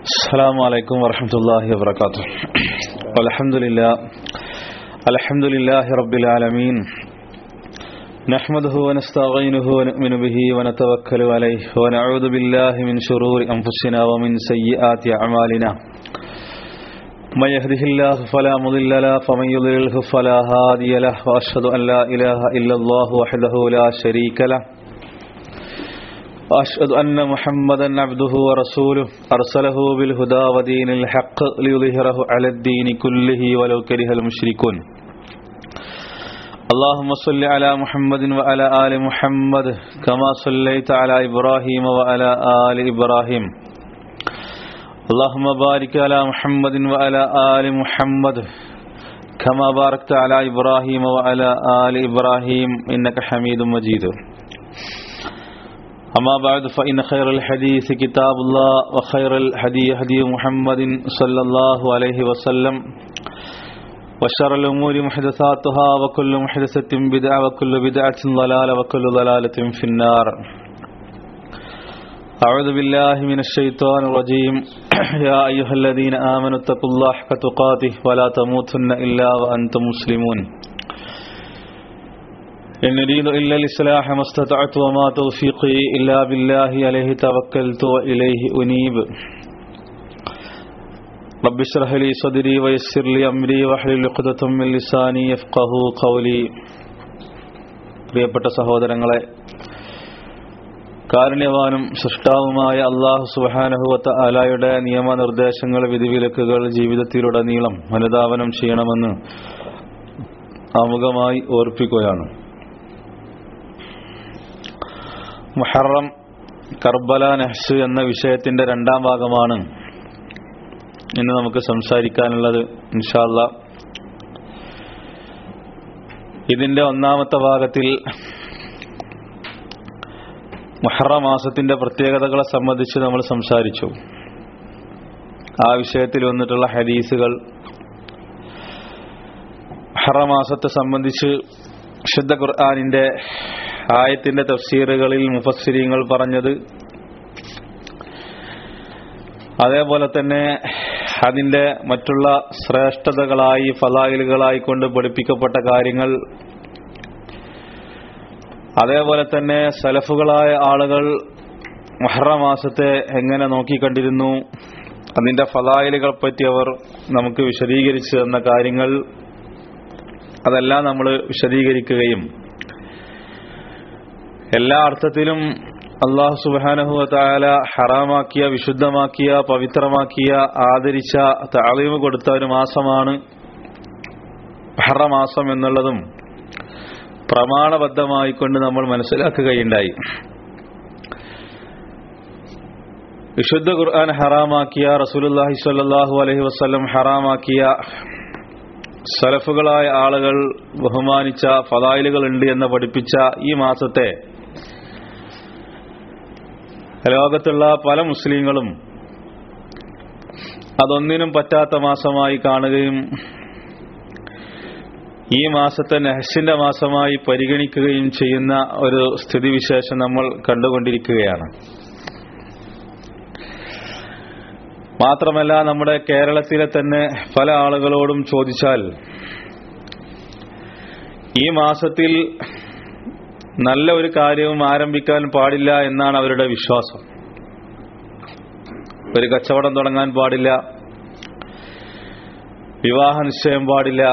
السلام عليكم ورحمة الله وبركاته والحمد لله الحمد لله رب العالمين نحمده ونستعينه ونؤمن به ونتوكل عليه ونعوذ بالله من شرور أنفسنا ومن سيئات أعمالنا من يهده الله فلا مضل له فمن يضلله فلا هادي له وأشهد أن لا إله إلا الله وحده لا شريك له وأشهد أن محمدا عبده ورسوله أرسله بالهدى ودين الحق ليظهره على الدين كله ولو كره المشركون اللهم صل على محمد وعلى آل محمد كما صليت على إبراهيم وعلى آل إبراهيم اللهم بارك على محمد وعلى آل محمد كما باركت على إبراهيم وعلى آل إبراهيم إنك حميد مجيد أما بعد فإن خير الحديث كتاب الله وخير الهدي هدي محمد صلى الله عليه وسلم وشر الأمور محدثاتها وكل محدثة بدعة وكل بدعة ضلالة وكل ضلالة في النار أعوذ بالله من الشيطان الرجيم يا أيها الذين آمنوا اتقوا الله حق تقاته ولا تموتن إلا وأنتم مسلمون إن أريد إلا الإصلاح ما استطعت وما توفيقي إلا بالله عليه توكلت وإليه أنيب رب اشرح لي صدري ويسر لي أمري واحلل عقدة من لساني يفقهوا قولي പ്രിയപ്പെട്ട സഹോദരങ്ങളെ കാരുണ്യവാനും സൃഷ്ടാവുമായ അള്ളാഹു സുബാനഹുവത്ത അലായുടെ നിയമനിർദ്ദേശങ്ങൾ വിധിവിലക്കുകൾ ജീവിതത്തിലുടനീളം അനുധാവനം ചെയ്യണമെന്ന് ആമുഖമായി ഓർപ്പിക്കുകയാണ് മുഹറം കർബല നെഹ്സ് എന്ന വിഷയത്തിന്റെ രണ്ടാം ഭാഗമാണ് ഇന്ന് നമുക്ക് സംസാരിക്കാനുള്ളത് ഇൻഷാല്ല ഇതിന്റെ ഒന്നാമത്തെ ഭാഗത്തിൽ മുഹറ മാസത്തിന്റെ പ്രത്യേകതകളെ സംബന്ധിച്ച് നമ്മൾ സംസാരിച്ചു ആ വിഷയത്തിൽ വന്നിട്ടുള്ള ഹദീസുകൾ മുഹറ മാസത്തെ സംബന്ധിച്ച് ശുദ്ധ ഖുർആാനിന്റെ ആയത്തിന്റെ തഫ്സീറുകളിൽ മുഫസ്സിരിങ്ങൾ പറഞ്ഞത് അതേപോലെ തന്നെ അതിന്റെ മറ്റുള്ള ശ്രേഷ്ഠതകളായി ഫലായിലുകളായി കൊണ്ട് പഠിപ്പിക്കപ്പെട്ട കാര്യങ്ങൾ അതേപോലെ തന്നെ സലഫുകളായ ആളുകൾ മഹറ മാസത്തെ എങ്ങനെ നോക്കിക്കണ്ടിരുന്നു അതിന്റെ ഫലായിലുകളെ പറ്റി അവർ നമുക്ക് വിശദീകരിച്ചു തന്ന കാര്യങ്ങൾ അതെല്ലാം നമ്മൾ വിശദീകരിക്കുകയും എല്ലാ അർത്ഥത്തിലും അള്ളാഹു സുബാനഹുല ഹറാമാക്കിയ വിശുദ്ധമാക്കിയ പവിത്രമാക്കിയ ആദരിച്ച താളിവ് കൊടുത്ത ഒരു മാസമാണ് ഹറമാസം എന്നുള്ളതും പ്രമാണബദ്ധമായിക്കൊണ്ട് നമ്മൾ മനസ്സിലാക്കുകയുണ്ടായി വിശുദ്ധ ഖുർആൻ ഹറാമാക്കിയ റസൂലുല്ലാഹി സ്വല്ലല്ലാഹു അലൈഹി വസല്ലം ഹറാമാക്കിയ സലഫുകളായ ആളുകൾ ബഹുമാനിച്ച ഫലായിലുകൾ ഉണ്ട് എന്ന് പഠിപ്പിച്ച ഈ മാസത്തെ ലോകത്തുള്ള പല മുസ്ലിങ്ങളും അതൊന്നിനും പറ്റാത്ത മാസമായി കാണുകയും ഈ മാസത്തെ നെഹസിന്റെ മാസമായി പരിഗണിക്കുകയും ചെയ്യുന്ന ഒരു സ്ഥിതിവിശേഷം നമ്മൾ കണ്ടുകൊണ്ടിരിക്കുകയാണ് മാത്രമല്ല നമ്മുടെ കേരളത്തിലെ തന്നെ പല ആളുകളോടും ചോദിച്ചാൽ ഈ മാസത്തിൽ നല്ല ഒരു കാര്യവും ആരംഭിക്കാൻ പാടില്ല എന്നാണ് അവരുടെ വിശ്വാസം ഒരു കച്ചവടം തുടങ്ങാൻ പാടില്ല വിവാഹ നിശ്ചയം പാടില്ല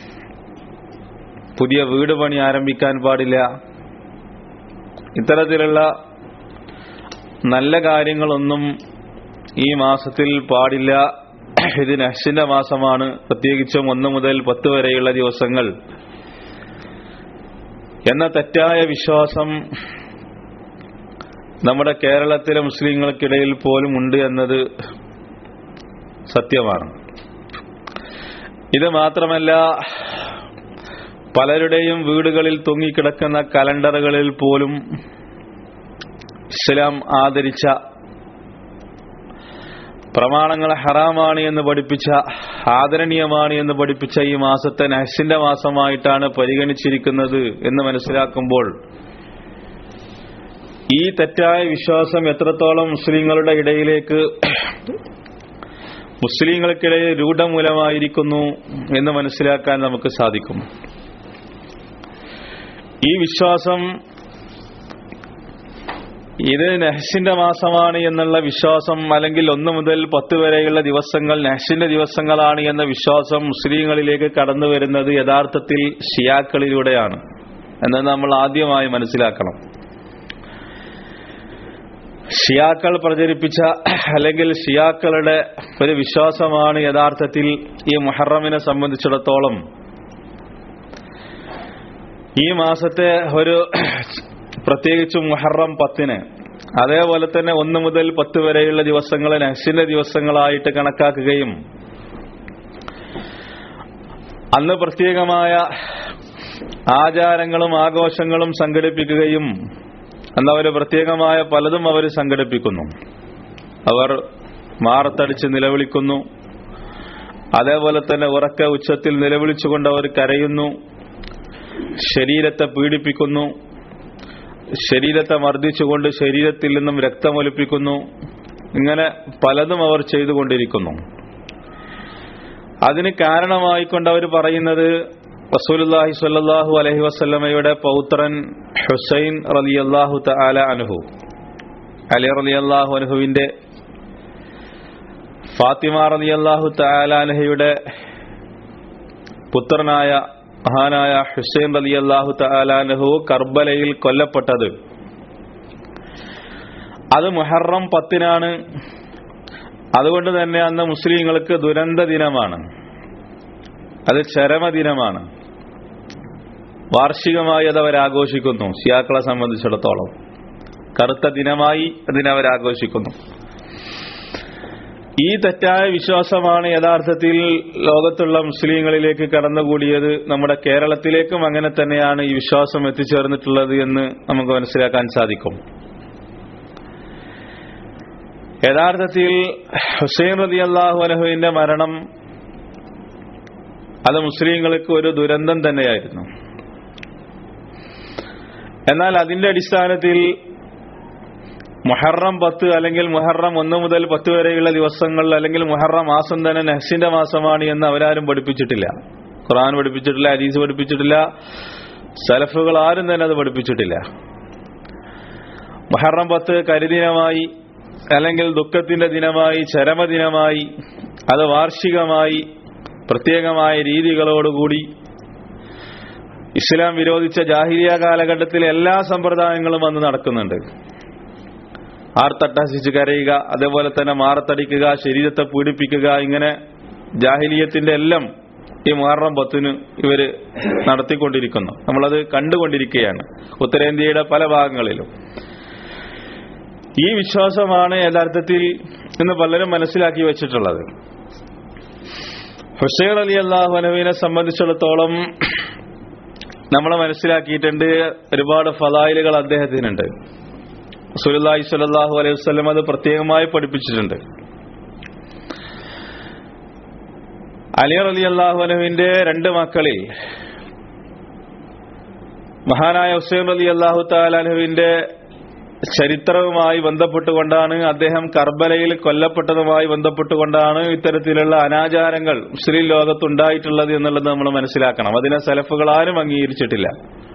പുതിയ വീട് പണി ആരംഭിക്കാൻ പാടില്ല ഇത്തരത്തിലുള്ള നല്ല കാര്യങ്ങളൊന്നും ഈ മാസത്തിൽ പാടില്ല ഇത് നഹ്സിന്റെ മാസമാണ് പ്രത്യേകിച്ചും ഒന്ന് മുതൽ പത്ത് വരെയുള്ള ദിവസങ്ങൾ എന്ന തെറ്റായ വിശ്വാസം നമ്മുടെ കേരളത്തിലെ മുസ്ലിങ്ങൾക്കിടയിൽ പോലും ഉണ്ട് എന്നത് സത്യമാണ് ഇത് മാത്രമല്ല പലരുടെയും വീടുകളിൽ തൂങ്ങിക്കിടക്കുന്ന കലണ്ടറുകളിൽ പോലും ഇസ്ലാം ആദരിച്ച പ്രമാണങ്ങൾ ഹറാമാണ് എന്ന് പഠിപ്പിച്ച ആദരണീയമാണ് എന്ന് പഠിപ്പിച്ച ഈ മാസത്തെ നഹസിന്റെ മാസമായിട്ടാണ് പരിഗണിച്ചിരിക്കുന്നത് എന്ന് മനസ്സിലാക്കുമ്പോൾ ഈ തെറ്റായ വിശ്വാസം എത്രത്തോളം മുസ്ലിങ്ങളുടെ ഇടയിലേക്ക് മുസ്ലിങ്ങൾക്കിടയിൽ രൂഢമൂലമായിരിക്കുന്നു എന്ന് മനസ്സിലാക്കാൻ നമുക്ക് സാധിക്കും ഈ വിശ്വാസം ഇത് നെഹ്സിന്റെ മാസമാണ് എന്നുള്ള വിശ്വാസം അല്ലെങ്കിൽ ഒന്ന് മുതൽ പത്ത് വരെയുള്ള ദിവസങ്ങൾ നെഹ്സിന്റെ ദിവസങ്ങളാണ് എന്ന വിശ്വാസം മുസ്ലിങ്ങളിലേക്ക് കടന്നു വരുന്നത് യഥാർത്ഥത്തിൽ ഷിയാക്കളിലൂടെയാണ് എന്ന് നമ്മൾ ആദ്യമായി മനസ്സിലാക്കണം ഷിയാക്കൾ പ്രചരിപ്പിച്ച അല്ലെങ്കിൽ ഷിയാക്കളുടെ ഒരു വിശ്വാസമാണ് യഥാർത്ഥത്തിൽ ഈ മുഹറമിനെ സംബന്ധിച്ചിടത്തോളം ഈ മാസത്തെ ഒരു പ്രത്യേകിച്ചും മുഹറം പത്തിന് അതേപോലെ തന്നെ ഒന്ന് മുതൽ പത്ത് വരെയുള്ള ദിവസങ്ങൾ നഹ്സിന്റെ ദിവസങ്ങളായിട്ട് കണക്കാക്കുകയും അന്ന് പ്രത്യേകമായ ആചാരങ്ങളും ആഘോഷങ്ങളും സംഘടിപ്പിക്കുകയും അന്ന് അവർ പ്രത്യേകമായ പലതും അവർ സംഘടിപ്പിക്കുന്നു അവർ മാറത്തടിച്ച് നിലവിളിക്കുന്നു അതേപോലെ തന്നെ ഉറക്ക ഉച്ചത്തിൽ നിലവിളിച്ചുകൊണ്ട് അവർ കരയുന്നു ശരീരത്തെ പീഡിപ്പിക്കുന്നു ശരീരത്തെ മർദ്ദിച്ചുകൊണ്ട് ശരീരത്തിൽ നിന്നും രക്തമൊലിപ്പിക്കുന്നു ഇങ്ങനെ പലതും അവർ ചെയ്തുകൊണ്ടിരിക്കുന്നു അതിന് കാരണമായിക്കൊണ്ട് അവർ പറയുന്നത് റസൂലുല്ലാഹി സ്വല്ലല്ലാഹു അലൈഹി വസല്ലമയുടെ പൗത്രൻ ഹുസൈൻ റളിയല്ലാഹു തആല അൻഹു അലി റളിയല്ലാഹു അൻഹുവിന്റെ ഫാത്തിമ റളിയല്ലാഹു തആല അൻഹയുടെ പുത്രനായ മഹാനായ ഹുസൈൻ റളിയല്ലാഹു തആല അൻഹു കർബലയിൽ കൊല്ലപ്പെട്ടത് അത് മുഹറം പത്തിനാണ് അതുകൊണ്ട് തന്നെ അന്ന് മുസ്ലിങ്ങൾക്ക് ദുരന്ത ദിനമാണ് അത് ചരമദിനമാണ് വാർഷികമായി അത് അവരാഘോഷിക്കുന്നു ഷിയാക്കളെ സംബന്ധിച്ചിടത്തോളം കറുത്ത ദിനമായി അതിനവർ ആഘോഷിക്കുന്നു ഈ തെറ്റായ വിശ്വാസമാണ് യഥാർത്ഥത്തിൽ ലോകത്തുള്ള മുസ്ലിങ്ങളിലേക്ക് കടന്നുകൂടിയത് നമ്മുടെ കേരളത്തിലേക്കും അങ്ങനെ തന്നെയാണ് ഈ വിശ്വാസം എത്തിച്ചേർന്നിട്ടുള്ളത് എന്ന് നമുക്ക് മനസ്സിലാക്കാൻ സാധിക്കും യഥാർത്ഥത്തിൽ ഹുസൈൻ റതി അള്ളാഹു അലഹുവിന്റെ മരണം അത് മുസ്ലിങ്ങൾക്ക് ഒരു ദുരന്തം തന്നെയായിരുന്നു എന്നാൽ അതിന്റെ അടിസ്ഥാനത്തിൽ മുഹറം പത്ത് അല്ലെങ്കിൽ മുഹറം ഒന്ന് മുതൽ പത്ത് വരെയുള്ള ദിവസങ്ങളിൽ അല്ലെങ്കിൽ മുഹറം മാസം തന്നെ നെഹ്സിന്റെ മാസമാണ് എന്ന് അവരാരും പഠിപ്പിച്ചിട്ടില്ല ഖുറാൻ പഠിപ്പിച്ചിട്ടില്ല ഹദീസ് പഠിപ്പിച്ചിട്ടില്ല സലഫുകൾ ആരും തന്നെ അത് പഠിപ്പിച്ചിട്ടില്ല മുഹറം പത്ത് കരിദിനമായി അല്ലെങ്കിൽ ദുഃഖത്തിന്റെ ദിനമായി ചരമദിനമായി അത് വാർഷികമായി പ്രത്യേകമായ രീതികളോടുകൂടി ഇസ്ലാം വിരോധിച്ച ജാഹിരിയ കാലഘട്ടത്തിലെ എല്ലാ സമ്പ്രദായങ്ങളും അന്ന് നടക്കുന്നുണ്ട് ആർത്തട്ടഹസിച്ച് കരയുക അതേപോലെ തന്നെ മാറത്തടിക്കുക ശരീരത്തെ പീഡിപ്പിക്കുക ഇങ്ങനെ ജാഹിലിയത്തിന്റെ എല്ലാം ഈ മുഹറം പത്തിന് ഇവര് നടത്തിക്കൊണ്ടിരിക്കുന്നു നമ്മളത് കണ്ടുകൊണ്ടിരിക്കുകയാണ് ഉത്തരേന്ത്യയുടെ പല ഭാഗങ്ങളിലും ഈ വിശ്വാസമാണ് യഥാർത്ഥത്തിൽ ഇന്ന് പലരും മനസ്സിലാക്കി വെച്ചിട്ടുള്ളത് ഹുസൈൻ അലി അള്ളാഹുനവിനെ സംബന്ധിച്ചിടത്തോളം നമ്മൾ മനസ്സിലാക്കിയിട്ടുണ്ട് ഒരുപാട് ഫലായിലുകൾ അദ്ദേഹത്തിനുണ്ട് സുലല്ലാഹി സ്വല്ലല്ലാഹു അലൈഹി വസല്ലം അത് പ്രത്യേകമായി പഠിപ്പിച്ചിട്ടുണ്ട് അലി അലി അള്ളാഹുനവിന്റെ രണ്ട് മക്കളിൽ മഹാനായ ഹുസൈൻ അലി അള്ളാഹു താലാനുവിന്റെ ചരിത്രവുമായി ബന്ധപ്പെട്ടുകൊണ്ടാണ് അദ്ദേഹം കർബലയിൽ കൊല്ലപ്പെട്ടതുമായി ബന്ധപ്പെട്ടുകൊണ്ടാണ് ഇത്തരത്തിലുള്ള അനാചാരങ്ങൾ മുസ്ലിം ലോകത്തുണ്ടായിട്ടുള്ളത് എന്നുള്ളത് നമ്മൾ മനസ്സിലാക്കണം അതിനെ സലഫുകൾ ആരും അംഗീകരിച്ചിട്ടില്ല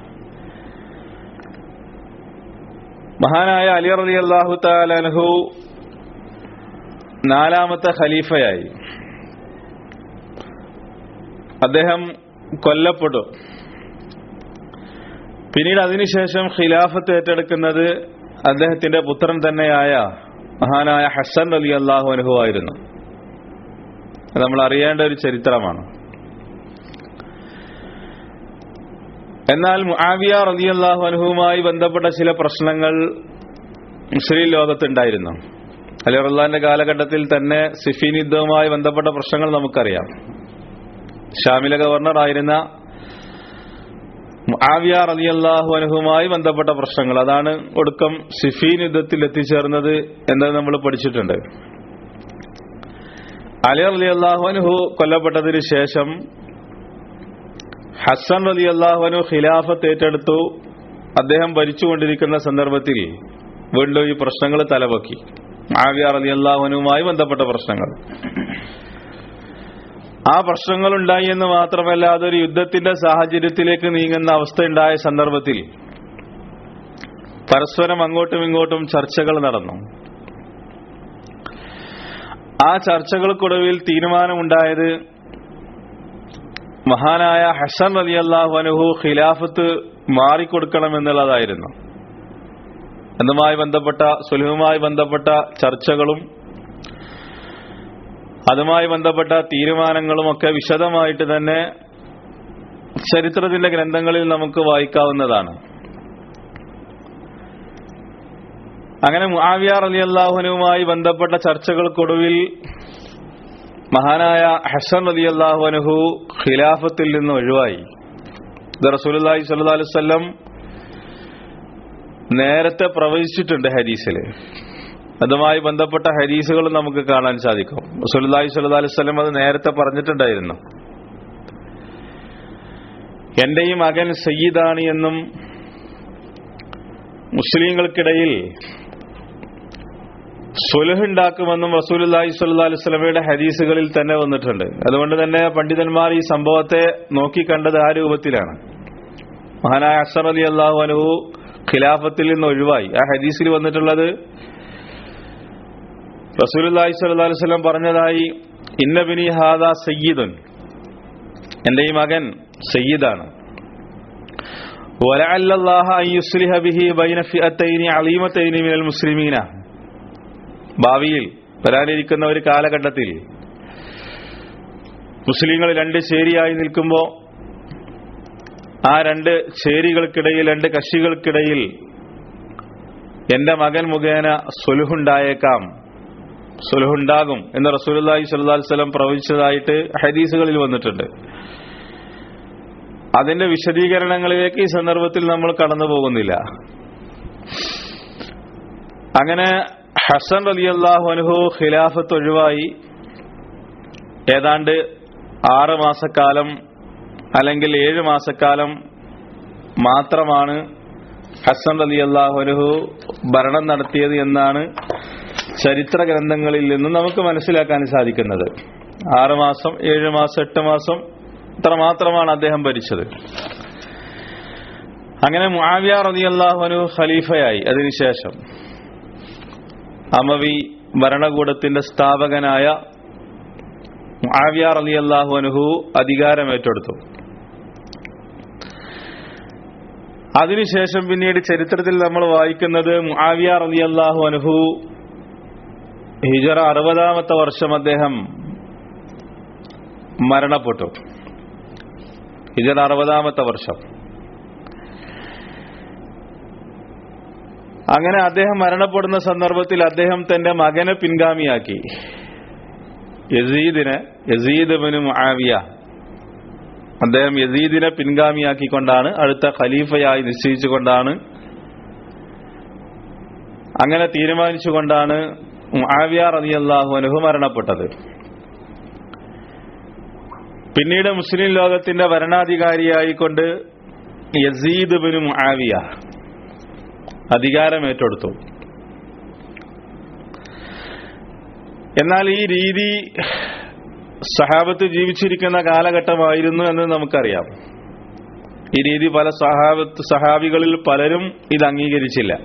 മഹാനായ അലി റലി അള്ളാഹു താലഹു നാലാമത്തെ ഖലീഫയായി അദ്ദേഹം കൊല്ലപ്പെട്ടു പിന്നീട് അതിനുശേഷം ഖിലാഫത്ത് ഏറ്റെടുക്കുന്നത് അദ്ദേഹത്തിന്റെ പുത്രൻ തന്നെയായ മഹാനായ ഹസൻ അലി അള്ളാഹു അനുഹു ആയിരുന്നു അത് നമ്മൾ അറിയേണ്ട ഒരു ചരിത്രമാണ് എന്നാൽ മുആവിയ റലി അള്ളാഹു അനുഹുവുമായി ബന്ധപ്പെട്ട ചില പ്രശ്നങ്ങൾ മുസ്ലിം ലോകത്തുണ്ടായിരുന്നു അലി റഹ്ലാന്റെ കാലഘട്ടത്തിൽ തന്നെ സിഫീൻ യുദ്ധവുമായി ബന്ധപ്പെട്ട പ്രശ്നങ്ങൾ നമുക്കറിയാം ഷാമിലെ ഗവർണർ ആയിരുന്ന മുആവിയ റളിയല്ലാഹു അൻഹുമായി ബന്ധപ്പെട്ട പ്രശ്നങ്ങൾ അതാണ് ഒടുക്കം സിഫീൻ യുദ്ധത്തിൽ എത്തിച്ചേർന്നത് എന്നത് നമ്മൾ പഠിച്ചിട്ടുണ്ട് അലി റളിയല്ലാഹു അൻഹു കൊല്ലപ്പെട്ടതിന് ശേഷം ഹസൻ റളിയല്ലാഹു അൻഹു ഖിലാഫത്ത് ഏറ്റെടുത്തു അദ്ദേഹം ഭരിച്ചുകൊണ്ടിരിക്കുന്ന സന്ദർഭത്തിൽ വീണ്ടും ഈ പ്രശ്നങ്ങൾ തലപൊക്കി ആവിയാർ അലി അള്ളാഹുനുമായി ബന്ധപ്പെട്ട പ്രശ്നങ്ങൾ ആ പ്രശ്നങ്ങൾ ഉണ്ടായി എന്ന് മാത്രമല്ല അതൊരു യുദ്ധത്തിന്റെ സാഹചര്യത്തിലേക്ക് നീങ്ങുന്ന അവസ്ഥ ഉണ്ടായ സന്ദർഭത്തിൽ പരസ്പരം അങ്ങോട്ടും ഇങ്ങോട്ടും ചർച്ചകൾ നടന്നു ആ ചർച്ചകൾക്കൊടുവിൽ തീരുമാനമുണ്ടായത് മഹാനായ ഹസൻ അലി അള്ളാഹു അനുഹു ഖിലാഫത്ത് മാറിക്കൊടുക്കണമെന്നുള്ളതായിരുന്നു അതുമായി ബന്ധപ്പെട്ട സുലഭുമായി ബന്ധപ്പെട്ട ചർച്ചകളും അതുമായി ബന്ധപ്പെട്ട തീരുമാനങ്ങളും ഒക്കെ വിശദമായിട്ട് തന്നെ ചരിത്രത്തിന്റെ ഗ്രന്ഥങ്ങളിൽ നമുക്ക് വായിക്കാവുന്നതാണ് അങ്ങനെ മുആവിയാർ അലി അള്ളാഹുനുമായി ബന്ധപ്പെട്ട ചർച്ചകൾക്കൊടുവിൽ മഹാനായ ഹസൻ അലി അള്ളാഹുനഹു ഖിലാഫത്തിൽ നിന്ന് ഒഴിവായി ഇത് റസൂലി സല്ലു അലുവല്ലം നേരത്തെ പ്രവചിച്ചിട്ടുണ്ട് ഹദീസിൽ അതുമായി ബന്ധപ്പെട്ട ഹദീസുകൾ നമുക്ക് കാണാൻ സാധിക്കും റസൂലി സല്ലു അലുവല്ലം അത് നേരത്തെ പറഞ്ഞിട്ടുണ്ടായിരുന്നു എന്റെ ഈ മകൻ സയ്യിദാണ് എന്നും മുസ്ലിങ്ങൾക്കിടയിൽ സുലഹുണ്ടാക്കുമെന്നും റസൂലി സ്വല്ലാ അലുസ്ലമയുടെ ഹദീസുകളിൽ തന്നെ വന്നിട്ടുണ്ട് അതുകൊണ്ട് തന്നെ പണ്ഡിതന്മാർ ഈ സംഭവത്തെ നോക്കിക്കണ്ടത് ആ രൂപത്തിലാണ് മഹാനായ അഷർ അലി അള്ളാഹു അനുഹു ഖിലാഫത്തിൽ നിന്ന് ഒഴിവായി ആ ഹദീസിൽ വന്നിട്ടുള്ളത് റസൂലി സ്വല്ലാ അലുസ്ലം പറഞ്ഞതായി ഇന്നബിനി ഹാദ സയ്യിദുൻ എന്റെ ഈ മകൻ സയ്യിദാണ് ولعل الله أن يصلح به بين فئتين عظيمتين من المسلمين ഭാവിയിൽ വരാനിരിക്കുന്ന ഒരു കാലഘട്ടത്തിൽ മുസ്ലിങ്ങൾ രണ്ട് ചേരിയായി നിൽക്കുമ്പോൾ ആ രണ്ട് ചേരികൾക്കിടയിൽ രണ്ട് കക്ഷികൾക്കിടയിൽ എന്റെ മകൻ മുഖേന സുലുഹുണ്ടായേക്കാം സുലുഹുണ്ടാകും എന്ന് റസൂലി സ്വല്ലാസ്ലം പ്രവചിച്ചതായിട്ട് ഹദീസുകളിൽ വന്നിട്ടുണ്ട് അതിന്റെ വിശദീകരണങ്ങളിലേക്ക് ഈ സന്ദർഭത്തിൽ നമ്മൾ കടന്നു പോകുന്നില്ല അങ്ങനെ ഹസൻ അലി അള്ളാഹു അനുഹു ഖിലാഫത്ത് ഒഴിവായി ഏതാണ്ട് ആറ് മാസക്കാലം അല്ലെങ്കിൽ ഏഴ് മാസക്കാലം മാത്രമാണ് ഹസൻ അലി അള്ളാഹു അനുഹു ഭരണം നടത്തിയത് എന്നാണ് ചരിത്ര ഗ്രന്ഥങ്ങളിൽ നിന്ന് നമുക്ക് മനസ്സിലാക്കാൻ സാധിക്കുന്നത് ആറ് മാസം ഏഴ് മാസം എട്ട് മാസം ഇത്ര മാത്രമാണ് അദ്ദേഹം ഭരിച്ചത് അങ്ങനെ മുആവിയ റളിയല്ലാഹു അൻഹു ഖലീഫയായി അതിനുശേഷം അമവി ഭരണകൂടത്തിന്റെ സ്ഥാപകനായ മുആവിയ റളിയല്ലാഹു അൻഹു അധികാരമേറ്റെടുത്തു അതിനുശേഷം പിന്നീട് ചരിത്രത്തിൽ നമ്മൾ വായിക്കുന്നത് മുആവിയ റളിയല്ലാഹു അൻഹു ഹിജറ അറുപതാമത്തെ വർഷം അദ്ദേഹം മരണപ്പെട്ടു ഹിജറ അറുപതാമത്തെ വർഷം അങ്ങനെ അദ്ദേഹം മരണപ്പെടുന്ന സന്ദർഭത്തിൽ അദ്ദേഹം തന്റെ മകനെ പിൻഗാമിയാക്കി യസീദിനെ യസീദ് ബിന് മുആവിയ അദ്ദേഹം യസീദിനെ പിൻഗാമിയാക്കിക്കൊണ്ടാണ് അടുത്ത ഖലീഫയായി നിശ്ചയിച്ചുകൊണ്ടാണ് അങ്ങനെ തീരുമാനിച്ചുകൊണ്ടാണ് മുആവിയ റളിയല്ലാഹു അൻഹു മരണപ്പെട്ടത് പിന്നീട് മുസ്ലിം ലോകത്തിന്റെ ഭരണാധികാരിയായിക്കൊണ്ട് യസീദ് ബിൻ മുആവിയ അധികാരമേറ്റെടുത്തു എന്നാൽ ഈ രീതി സഹാബത്ത് ജീവിച്ചിരിക്കുന്ന കാലഘട്ടമായിരുന്നു എന്ന് നമുക്കറിയാം ഈ രീതി പല സഹാബത്ത് സഹാബികളിൽ പലരും ഇത് അംഗീകരിച്ചില്ല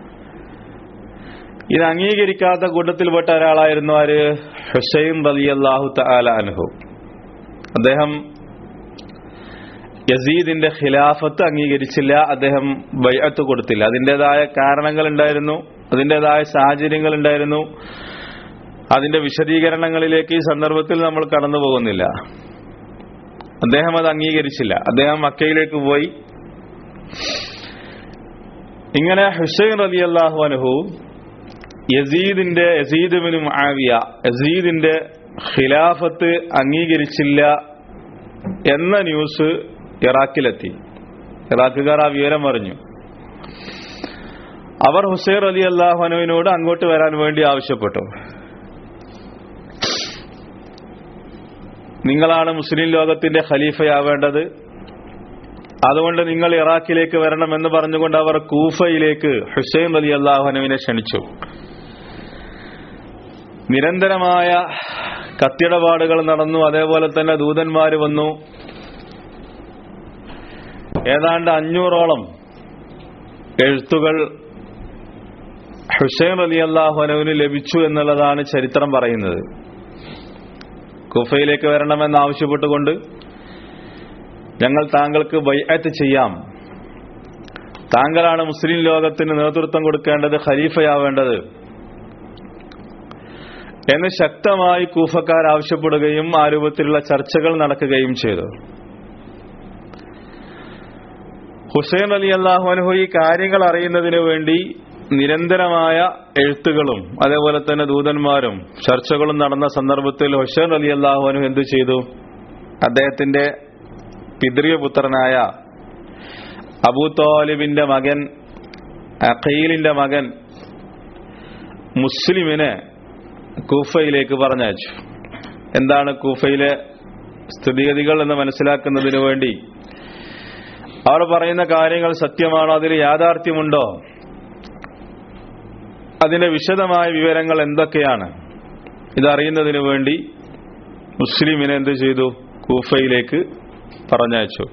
ഇത് അംഗീകരിക്കാത്ത കൂട്ടത്തിൽപ്പെട്ട ഒരാളായിരുന്നു ആര് ഹുസൈൻ റളിയല്ലാഹു തആല അൻഹു അദ്ദേഹം യസീദിന്റെ ഖിലാഫത്ത് അംഗീകരിച്ചില്ല അദ്ദേഹം ബൈഅത്ത് കൊടുത്തില്ല അതിൻ്റെതായ കാരണങ്ങൾ ഉണ്ടായിരുന്നു അതിൻ്റെതായ സാഹചര്യങ്ങൾ ഉണ്ടായിരുന്നു അതിന്റെ വിശദീകരണങ്ങളിലേക്ക് ഈ സന്ദർഭത്തിൽ നമ്മൾ കടന്നു പോകുന്നില്ല അദ്ദേഹം അത് അംഗീകരിച്ചില്ല അദ്ദേഹം മക്കയിലേക്ക് പോയി ഇങ്ങനെ ഹുസൈൻ റലി അള്ളാഹു അനുഹു യസീദിന്റെ യസീദ് ബിൻ മുആവിയ യസീദിന്റെ ഖിലാഫത്ത് അംഗീകരിച്ചില്ല എന്ന ന്യൂസ് ഇറാഖിലെത്തി ഇറാഖുകാർ ആ വിവരം അറിഞ്ഞു അവർ ഹുസൈൻ അലി അള്ളാഹുനുവിനോട് അങ്ങോട്ട് വരാൻ വേണ്ടി ആവശ്യപ്പെട്ടു നിങ്ങളാണ് മുസ്ലിം ലോകത്തിന്റെ ഖലീഫയാവേണ്ടത് അതുകൊണ്ട് നിങ്ങൾ ഇറാഖിലേക്ക് വരണമെന്ന് പറഞ്ഞുകൊണ്ട് അവർ കൂഫയിലേക്ക് ഹുസൈൻ അലി അള്ളാഹുനുവിനെ ക്ഷണിച്ചു നിരന്തരമായ കത്തിടപാടുകൾ നടന്നു അതേപോലെ തന്നെ ദൂതന്മാർ വന്നു ഏതാണ്ട് അഞ്ഞൂറോളം എഴുത്തുകൾ ഹുസൈൻ അലി അള്ളാഹുനവിന് ലഭിച്ചു എന്നുള്ളതാണ് ചരിത്രം പറയുന്നത് കുഫയിലേക്ക് വരണമെന്ന് ആവശ്യപ്പെട്ടുകൊണ്ട് ഞങ്ങൾ താങ്കൾക്ക് ബൈഅത്ത് ചെയ്യാം താങ്കളാണ് മുസ്ലിം ലോകത്തിന് നേതൃത്വം കൊടുക്കേണ്ടത് ഖലീഫയാവേണ്ടത് എന്ന് ശക്തമായി കൂഫക്കാർ ആവശ്യപ്പെടുകയും ആ രൂപത്തിലുള്ള ചർച്ചകൾ നടക്കുകയും ചെയ്തു ഹുസൈൻ അലി അള്ളാഹുഅനഹു ഈ കാര്യങ്ങൾ അറിയുന്നതിന് വേണ്ടി നിരന്തരമായ എഴുത്തുകളും അതേപോലെ തന്നെ ദൂതന്മാരും ചർച്ചകളും നടന്ന സന്ദർഭത്തിൽ ഹുസൈൻ അലി അള്ളാഹുഅനു എന്തു ചെയ്തു അദ്ദേഹത്തിന്റെ പിതൃയ പുത്രനായ അബൂ താലിബിന്റെ മകൻ അഖീലിന്റെ മകൻ മുസ്ലിമിനെ കൂഫയിലേക്ക് പറഞ്ഞയച്ചു എന്താണ് കൂഫയിലെ സ്ഥിതിഗതികൾ എന്ന് മനസ്സിലാക്കുന്നതിന് വേണ്ടി അവർ പറയുന്ന കാര്യങ്ങൾ സത്യമാണോ അതിൽ യാഥാർത്ഥ്യമുണ്ടോ അതിന്റെ വിശദമായ വിവരങ്ങൾ എന്തൊക്കെയാണ് ഇതറിയുന്നതിന് വേണ്ടി മുസ്ലിമിനെ എന്ത് ചെയ്തു കൂഫയിലേക്ക് പറഞ്ഞയച്ചു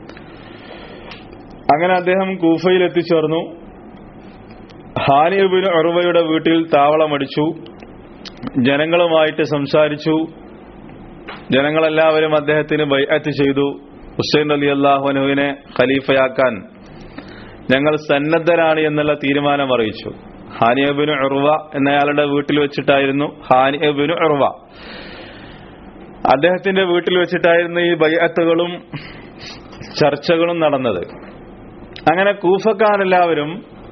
അങ്ങനെ അദ്ദേഹം കൂഫയിൽ എത്തിച്ചേർന്നു ഹാനിബിൻ അറുവയുടെ വീട്ടിൽ താവളമടിച്ചു ജനങ്ങളുമായിട്ട് സംസാരിച്ചു ജനങ്ങളെല്ലാവരും അദ്ദേഹത്തിന് ബൈഅത്ത് ചെയ്തു ഹുസൈൻ അലി അള്ളാഹുനുവിനെ ഖലീഫയാക്കാൻ ഞങ്ങൾ സന്നദ്ധരാണ് എന്നുള്ള തീരുമാനം അറിയിച്ചു ഹാനിയബിന് ഉറുവ എന്നയാളുടെ വീട്ടിൽ വെച്ചിട്ടായിരുന്നു ഹാനിയബിന് ഉറുവ അദ്ദേഹത്തിന്റെ വീട്ടിൽ വെച്ചിട്ടായിരുന്നു ഈ ബൈഅത്തുകളും ചർച്ചകളും നടന്നത് അങ്ങനെ കൂഫക്കാരെല്ലാവരും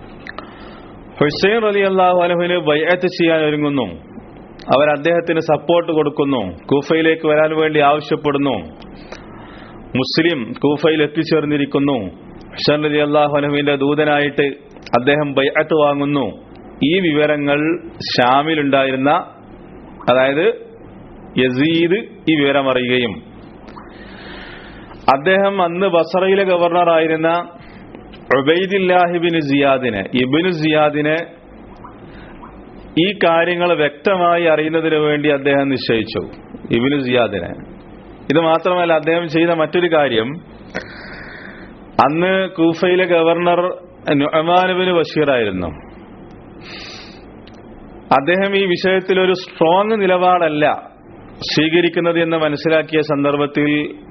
ഹുസൈൻ അലി അള്ളാഹു അലഹുവിന് ബൈഅത്ത് ചെയ്യാൻ ഒരുങ്ങുന്നു അവർ അദ്ദേഹത്തിന് സപ്പോർട്ട് കൊടുക്കുന്നു കൂഫയിലേക്ക് വരാൻ വേണ്ടി ആവശ്യപ്പെടുന്നു മുസ്ലിം കൂഫയിൽ എത്തിച്ചേർന്നിരിക്കുന്നു ഹുസൈൻ അലി അള്ളാഹു അലഹുവിന്റെ ദൂതനായിട്ട് അദ്ദേഹം ബൈഅത്ത് വാങ്ങുന്നു ഈ വിവരങ്ങൾ ഷാമിലുണ്ടായിരുന്ന അതായത് യസീദ് ഈ വിവരം അറിയുകയും അദ്ദേഹം അന്ന് ബസറയിലെ ഗവർണറായിരുന്ന ഉബൈദില്ലാഹിബിന് സിയാദിനെ ഇബിന് സിയാദിനെ ഈ കാര്യങ്ങൾ വ്യക്തമായി അറിയുന്നതിന് വേണ്ടി അദ്ദേഹം നിശ്ചയിച്ചു ഇബിന് സിയാദിനെ ഇത് മാത്രമല്ല അദ്ദേഹം ചെയ്ത മറ്റൊരു കാര്യം അന്ന് കൂഫയിലെ ഗവർണർ നുഅമാനുബിന് ബഷീറായിരുന്നു അദ്ദേഹം ഈ വിഷയത്തിൽ ഒരു സ്ട്രോങ് നിലപാടല്ല സ്വീകരിക്കുന്നത് എന്ന് മനസ്സിലാക്കിയ സന്ദർഭത്തിൽ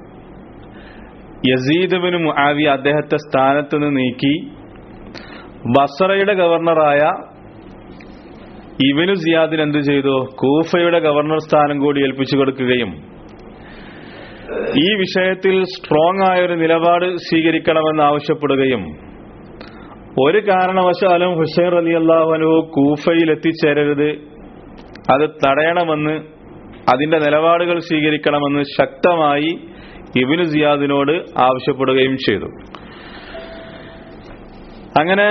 യസീദബിന് മുആവി അദ്ദേഹത്തെ സ്ഥാനത്ത് നിന്ന് നീക്കി ബസറയുടെ ഗവർണറായ ഇവനു സിയാദിന് എന്ത് ചെയ്തു കൂഫയുടെ ഗവർണർ സ്ഥാനം കൂടി ഏൽപ്പിച്ചു കൊടുക്കുകയും ഈ വിഷയത്തിൽ സ്ട്രോങ് ആയ ഒരു നിലപാട് സ്വീകരിക്കണമെന്ന് ആവശ്യപ്പെടുകയും ഒരു കാരണവശാലും ഹുസൈൻ അലി അള്ളാഹുനു കൂഫയിൽ എത്തിച്ചേരരുത് അത് തടയണമെന്ന് അതിന്റെ നിലപാടുകൾ സ്വീകരിക്കണമെന്ന് ശക്തമായി ഇബിന് സിയാദിനോട് ആവശ്യപ്പെടുകയും ചെയ്തു അങ്ങനെ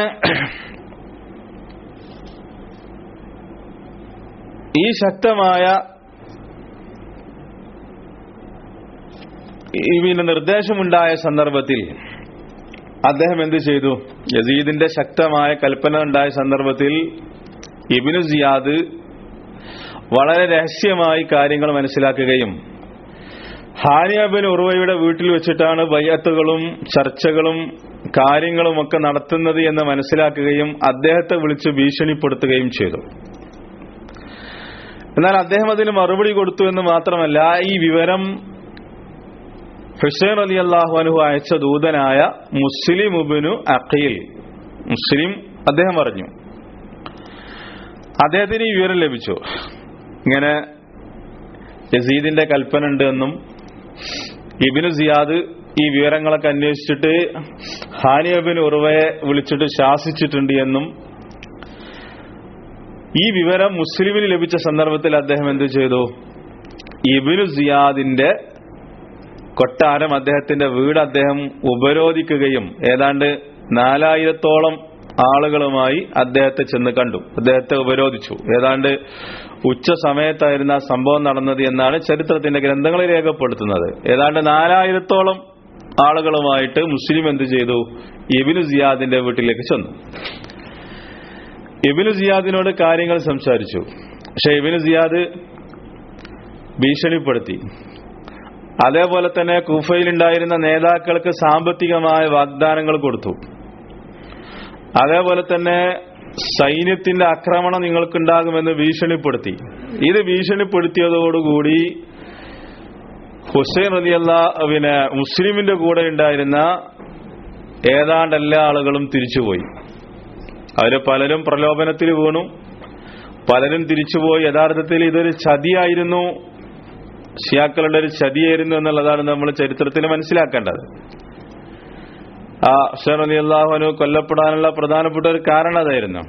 ഈ ശക്തമായ ഇതിന്റെ നിർദ്ദേശമുണ്ടായ സന്ദർഭത്തിൽ അദ്ദേഹം എന്ത് ചെയ്തു യസീദിന്റെ ശക്തമായ കൽപ്പന ഉണ്ടായ സന്ദർഭത്തിൽ ഇബിനു സിയാദ് വളരെ രഹസ്യമായി കാര്യങ്ങൾ മനസ്സിലാക്കുകയും ഹാനിയബിൻ ഉറുവയുടെ വീട്ടിൽ വെച്ചിട്ടാണ് ബയ്യത്തുകളും ചർച്ചകളും കാര്യങ്ങളും ഒക്കെ നടത്തുന്നത് എന്ന് മനസ്സിലാക്കുകയും അദ്ദേഹത്തെ വിളിച്ച് ഭീഷണിപ്പെടുത്തുകയും ചെയ്തു എന്നാൽ അദ്ദേഹം അതിന് മറുപടി കൊടുത്തു എന്ന് മാത്രമല്ല ഈ വിവരം ഹുസൈൻ അലി അള്ളാഹു അനുഹു അയച്ച ദൂതനായ മുസ്ലിം ഉബിനു അഖീൽ മുസ്ലിം അദ്ദേഹം പറഞ്ഞു അദ്ദേഹത്തിന് ഈ വിവരം ലഭിച്ചു ഇങ്ങനെ യസീദിന്റെ കൽപ്പന ഉണ്ട് എന്നും ഇബിനു സിയാദ് ഈ വിവരങ്ങളൊക്കെ അന്വേഷിച്ചിട്ട് ഹാനിയബിൻ ഉറുവയെ വിളിച്ചിട്ട് ശാസിച്ചിട്ടുണ്ട് എന്നും ഈ വിവരം മുസ്ലിമിന് ലഭിച്ച സന്ദർഭത്തിൽ അദ്ദേഹം എന്ത് ചെയ്തു ഇബിനു സിയാദിന്റെ കൊട്ടാരം അദ്ദേഹത്തിന്റെ വീട് അദ്ദേഹം ഉപരോധിക്കുകയും ഏതാണ്ട് നാലായിരത്തോളം ആളുകളുമായി അദ്ദേഹത്തെ ചെന്ന് കണ്ടു അദ്ദേഹത്തെ ഉപരോധിച്ചു ഏതാണ്ട് ഉച്ച സമയത്തായിരുന്നു ആ സംഭവം നടന്നത് എന്നാണ് ചരിത്രത്തിന്റെ ഗ്രന്ഥങ്ങളിൽ രേഖപ്പെടുത്തുന്നത് ഏതാണ്ട് നാലായിരത്തോളം ആളുകളുമായിട്ട് മുസ്ലിം എന്ത് ചെയ്തു ഇബിനു സിയാദിന്റെ വീട്ടിലേക്ക് ചെന്നു ഇബിനു സിയാദിനോട് കാര്യങ്ങൾ സംസാരിച്ചു പക്ഷെ ഇബിന് സിയാദ് ഭീഷണിപ്പെടുത്തി അതേപോലെ തന്നെ കൂഫയിലുണ്ടായിരുന്ന നേതാക്കൾക്ക് സാമ്പത്തികമായ വാഗ്ദാനങ്ങൾ കൊടുത്തു അതേപോലെ തന്നെ സൈന്യത്തിന്റെ ആക്രമണം നിങ്ങൾക്കുണ്ടാകുമെന്ന് ഭീഷണിപ്പെടുത്തി ഇത് ഭീഷണിപ്പെടുത്തിയതോടുകൂടി ഹുസൈൻ റലിയല്ല പിന്നെ മുസ്ലിമിന്റെ കൂടെ ഉണ്ടായിരുന്ന ഏതാണ്ട് എല്ലാ ആളുകളും തിരിച്ചുപോയി അവര് പലരും പ്രലോഭനത്തിൽ വീണു പലരും തിരിച്ചുപോയി യഥാർത്ഥത്തിൽ ഇതൊരു ചതിയായിരുന്നു ഷിയാക്കളുടെ ഒരു ചതിയായിരുന്നു എന്നുള്ളതാണ് നമ്മൾ ചരിത്രത്തിൽ മനസ്സിലാക്കേണ്ടത് ആ ഹുസൈൻ അലി അള്ളാഹുനു കൊല്ലപ്പെടാനുള്ള പ്രധാനപ്പെട്ട ഒരു കാരണം അതായിരുന്നു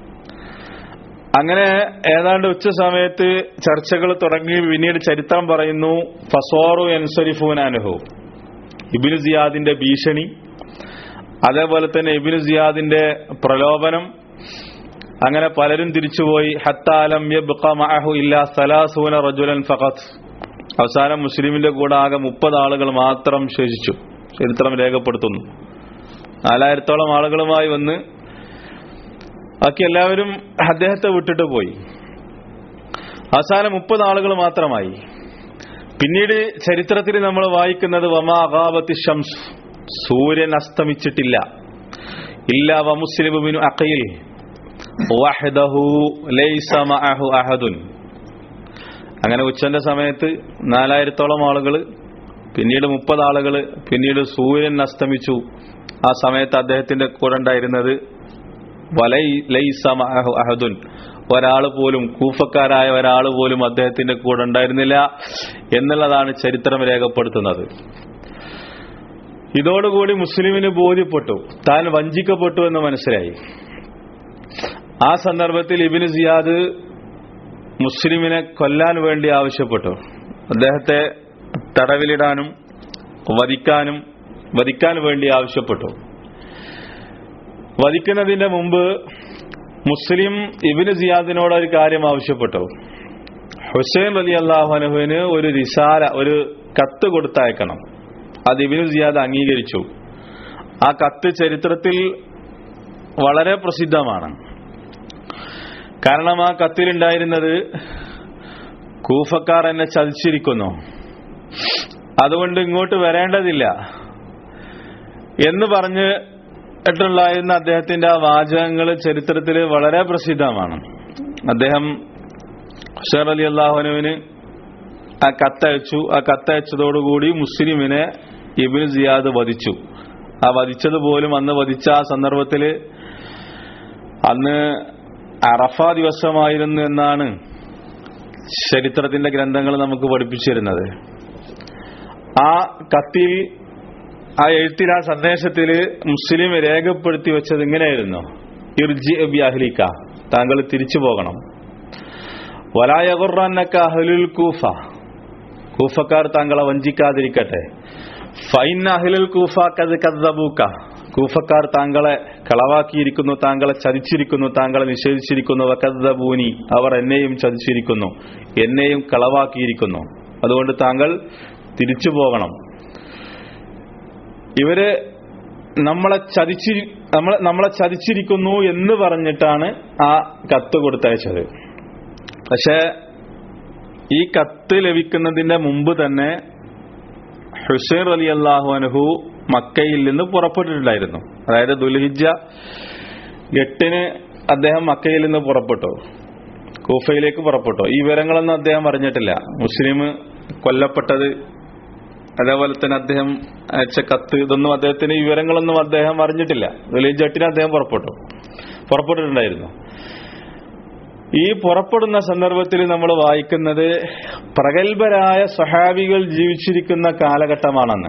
അങ്ങനെ ഏതാണ്ട് ഉച്ച സമയത്ത് ചർച്ചകൾ തുടങ്ങി പിന്നീട് ചരിത്രം പറയുന്നു ഫസോറു എൻസരിഫൂനാനുഹു ഇബിനു സിയാദിന്റെ ഭീഷണി അതേപോലെ തന്നെ ഇബിനു സിയാദിന്റെ പ്രലോഭനം അങ്ങനെ പലരും തിരിച്ചുപോയി ഹത്താലം ഇല്ല സലാസൂന റജുലൻ ഫഖത്ത് അവസാനം മുസ്ലിമിന്റെ കൂടെ ആകെ മുപ്പത് ആളുകൾ മാത്രം ശേഷിച്ചു ചരിത്രം രേഖപ്പെടുത്തുന്നു നാലായിരത്തോളം ആളുകളുമായി വന്ന് ബാക്കി എല്ലാവരും അദ്ദേഹത്തെ വിട്ടിട്ട് പോയി അവസാനം മുപ്പത് ആളുകൾ മാത്രമായി പിന്നീട് ചരിത്രത്തിൽ നമ്മൾ വായിക്കുന്നത് വമാ അഗാബത്തി ഷംസ് സൂര്യൻ അസ്തമിച്ചിട്ടില്ല ഇല്ല വ മുസ്ലിമിനു അഖയിൽ വഹ്ദഹു ലൈസ മഅഹു അഹദുൻ അങ്ങനെ ഉച്ചന്റെ സമയത്ത് നാലായിരത്തോളം ആളുകൾ പിന്നീട് മുപ്പത് ആളുകൾ പിന്നീട് സൂര്യൻ അസ്തമിച്ചു ആ സമയത്ത് അദ്ദേഹത്തിന്റെ കൂടെ ഉണ്ടായിരുന്നത് വലൈ ലൈസ മഅഹു അഹദുൻ ഒരാൾ പോലും കൂഫക്കാരായ ഒരാൾ പോലും അദ്ദേഹത്തിന്റെ കൂടെ ഉണ്ടായിരുന്നില്ല എന്നുള്ളതാണ് ചരിത്രം രേഖപ്പെടുത്തുന്നത് ഇതോടുകൂടി മുസ്ലിമിന് ബോധ്യപ്പെട്ടു താൻ വഞ്ചിക്കപ്പെട്ടു എന്ന് മനസ്സിലായി ആ സന്ദർഭത്തിൽ ഇബിന് സിയാദ് മുസ്ലിമിനെ കൊല്ലാൻ വേണ്ടി ആവശ്യപ്പെട്ടു അദ്ദേഹത്തെ തടവിലിടാനും വധിക്കാനും വധിക്കാൻ വേണ്ടി ആവശ്യപ്പെട്ടു വധിക്കുന്നതിന്റെ മുമ്പ് മുസ്ലിം ഇബിന് സിയാദിനോട് ഒരു കാര്യം ആവശ്യപ്പെട്ടു ഹുസൈൻ അലി അള്ളാഹുനുവിന് ഒരു റിസാല ഒരു കത്ത് കൊടുത്തയക്കണം അത് ഇബിന് സിയാദ് അംഗീകരിച്ചു ആ കത്ത് ചരിത്രത്തിൽ വളരെ പ്രസിദ്ധമാണ് കാരണം ആ കത്തിലുണ്ടായിരുന്നത് കൂഫക്കാർ എന്നെ ചതിച്ചിരിക്കുന്നു അതുകൊണ്ട് ഇങ്ങോട്ട് വരേണ്ടതില്ല എന്ന് പറഞ്ഞ് ിട്ടുണ്ടായിരുന്ന അദ്ദേഹത്തിന്റെ ആ വാചകങ്ങൾ ചരിത്രത്തിൽ വളരെ പ്രസിദ്ധമാണ് അദ്ദേഹം ഷെർ അലി അള്ളാഹുനുവിന് ആ കത്തയച്ചു ആ കത്തയച്ചതോടുകൂടി മുസ്ലിമിനെ ഇബിൻ സിയാദ് വധിച്ചു ആ വധിച്ചത് പോലും അന്ന് വധിച്ച ആ സന്ദർഭത്തിൽ അന്ന് അറഫ ദിവസമായിരുന്നു എന്നാണ് ചരിത്രത്തിന്റെ ഗ്രന്ഥങ്ങൾ നമുക്ക് പഠിപ്പിച്ചിരുന്നത് ആ കത്തിൽ ആ എഴുത്തിൽ ആ സന്ദേശത്തിൽ മുസ്ലിം രേഖപ്പെടുത്തി വെച്ചത് ഇങ്ങനെയായിരുന്നു ഇർജി അബി അഹ്ലിക്ക താങ്കൾ തിരിച്ചു പോകണം വലായകുറാനക്ക അഹ്ലുൽ കൂഫ കൂഫക്കാർ താങ്കളെ വഞ്ചിക്കാതിരിക്കട്ടെ ഫൈൻ അഹ്ലുൽ കൂഫ കത് കദ്ദബൂക്ക കൂഫക്കാർ താങ്കളെ കളവാക്കിയിരിക്കുന്നു താങ്കളെ ചതിച്ചിരിക്കുന്നു താങ്കളെ നിഷേധിച്ചിരിക്കുന്നു വക്കദ്ദബൂനി അവർ എന്നെയും ചതിച്ചിരിക്കുന്നു എന്നെയും കളവാക്കിയിരിക്കുന്നു അതുകൊണ്ട് താങ്കൾ തിരിച്ചു പോകണം ഇവര് നമ്മളെ ചതിച്ചി നമ്മളെ നമ്മളെ ചതിച്ചിരിക്കുന്നു എന്ന് പറഞ്ഞിട്ടാണ് ആ കത്ത് കൊടുത്തയച്ചത് പക്ഷെ ഈ കത്ത് ലഭിക്കുന്നതിന്റെ മുമ്പ് തന്നെ ഹുസൈൻ അലി അള്ളാഹു അനുഹു മക്കയിൽ നിന്ന് പുറപ്പെട്ടിട്ടുണ്ടായിരുന്നു അതായത് ദുൽഹിജ എട്ടിന് അദ്ദേഹം മക്കയിൽ നിന്ന് പുറപ്പെട്ടു കൂഫയിലേക്ക് പുറപ്പെട്ടു ഈ വിവരങ്ങളൊന്നും അദ്ദേഹം അറിഞ്ഞിട്ടില്ല മുസ്ലിം കൊല്ലപ്പെട്ടത് അതേപോലെ തന്നെ അദ്ദേഹം അയച്ച കത്ത് ഇതൊന്നും അദ്ദേഹത്തിന് ഈ വിവരങ്ങളൊന്നും അദ്ദേഹം അറിഞ്ഞിട്ടില്ല ദുൽഹിജ എട്ടിന് അദ്ദേഹം പുറപ്പെട്ടു പുറപ്പെട്ടിട്ടുണ്ടായിരുന്നു ഈ പുറപ്പെടുന്ന സന്ദർഭത്തിൽ നമ്മൾ വായിക്കുന്നത് പ്രഗത്ഭരായ സഹാബികൾ ജീവിച്ചിരിക്കുന്ന കാലഘട്ടമാണെന്ന്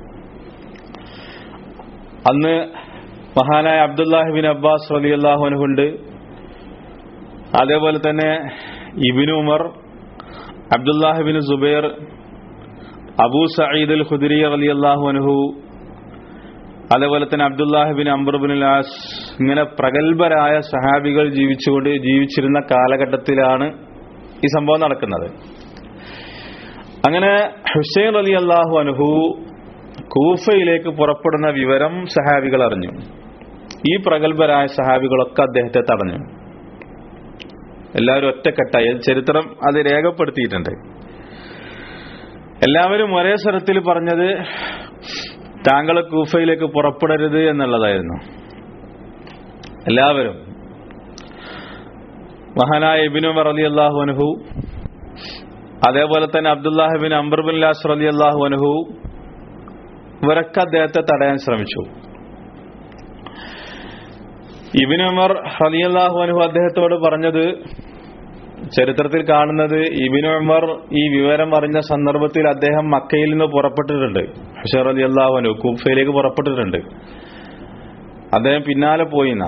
അന്ന് മഹാനായ അബ്ദുല്ലാഹിബിൻ അബ്ബാസ് അലി അള്ളാഹുനുണ്ട് അതേപോലെ തന്നെ ഇബിന് ഉമർ അബ്ദുല്ലാഹിബിൻ സുബൈർ അബൂ സയ്യിദ് അൽ ഖുദരി അലി അള്ളാഹു അനുഹു അതേപോലെ തന്നെ അബ്ദുല്ലാഹിബിൻ അംബർബിൻ ആസ് ഇങ്ങനെ പ്രഗത്ഭരായ സഹാബികൾ ജീവിച്ചുകൊണ്ട് ജീവിച്ചിരുന്ന കാലഘട്ടത്തിലാണ് ഈ സംഭവം നടക്കുന്നത് അങ്ങനെ ഹുസൈൻ അലി അള്ളാഹു അനുഹു കൂഫയിലേക്ക് പുറപ്പെടുന്ന വിവരം സഹാബികൾ അറിഞ്ഞു ഈ പ്രഗത്ഭരായ സഹാബികളൊക്കെ അദ്ദേഹത്തെ തടഞ്ഞു എല്ലാവരും ഒറ്റക്കെട്ടായി അത് ചരിത്രം അത് രേഖപ്പെടുത്തിയിട്ടുണ്ട് എല്ലാവരും ഒരേ സ്വരത്തിൽ പറഞ്ഞത് താങ്കൾ കൂഫയിലേക്ക് പുറപ്പെടരുത് എന്നുള്ളതായിരുന്നു എല്ലാവരും മഹാനായ ഇബിനു റലി അള്ളാഹു അനുഹു അതേപോലെ തന്നെ അബ്ദുല്ലാഹിബിൻ അംബർബിൻ ലാസ് റലി അള്ളാഹു അനുഹു ഇവരൊക്കെ അദ്ദേഹത്തെ തടയാൻ ശ്രമിച്ചു ഇബിൻ ഉമർ റലിയല്ലാഹു അനുഹു അദ്ദേഹത്തോട് പറഞ്ഞത് ചരിത്രത്തിൽ കാണുന്നത് ഇബിൻ ഉമർ ഈ വിവരം അറിഞ്ഞ സന്ദർഭത്തിൽ അദ്ദേഹം മക്കയിൽ നിന്ന് പുറപ്പെട്ടിട്ടുണ്ട് ഹഷർ അലി അള്ളാഹു അനു കൂഫയിലേക്ക് പുറപ്പെട്ടിട്ടുണ്ട് അദ്ദേഹം പിന്നാലെ പോയിന്ന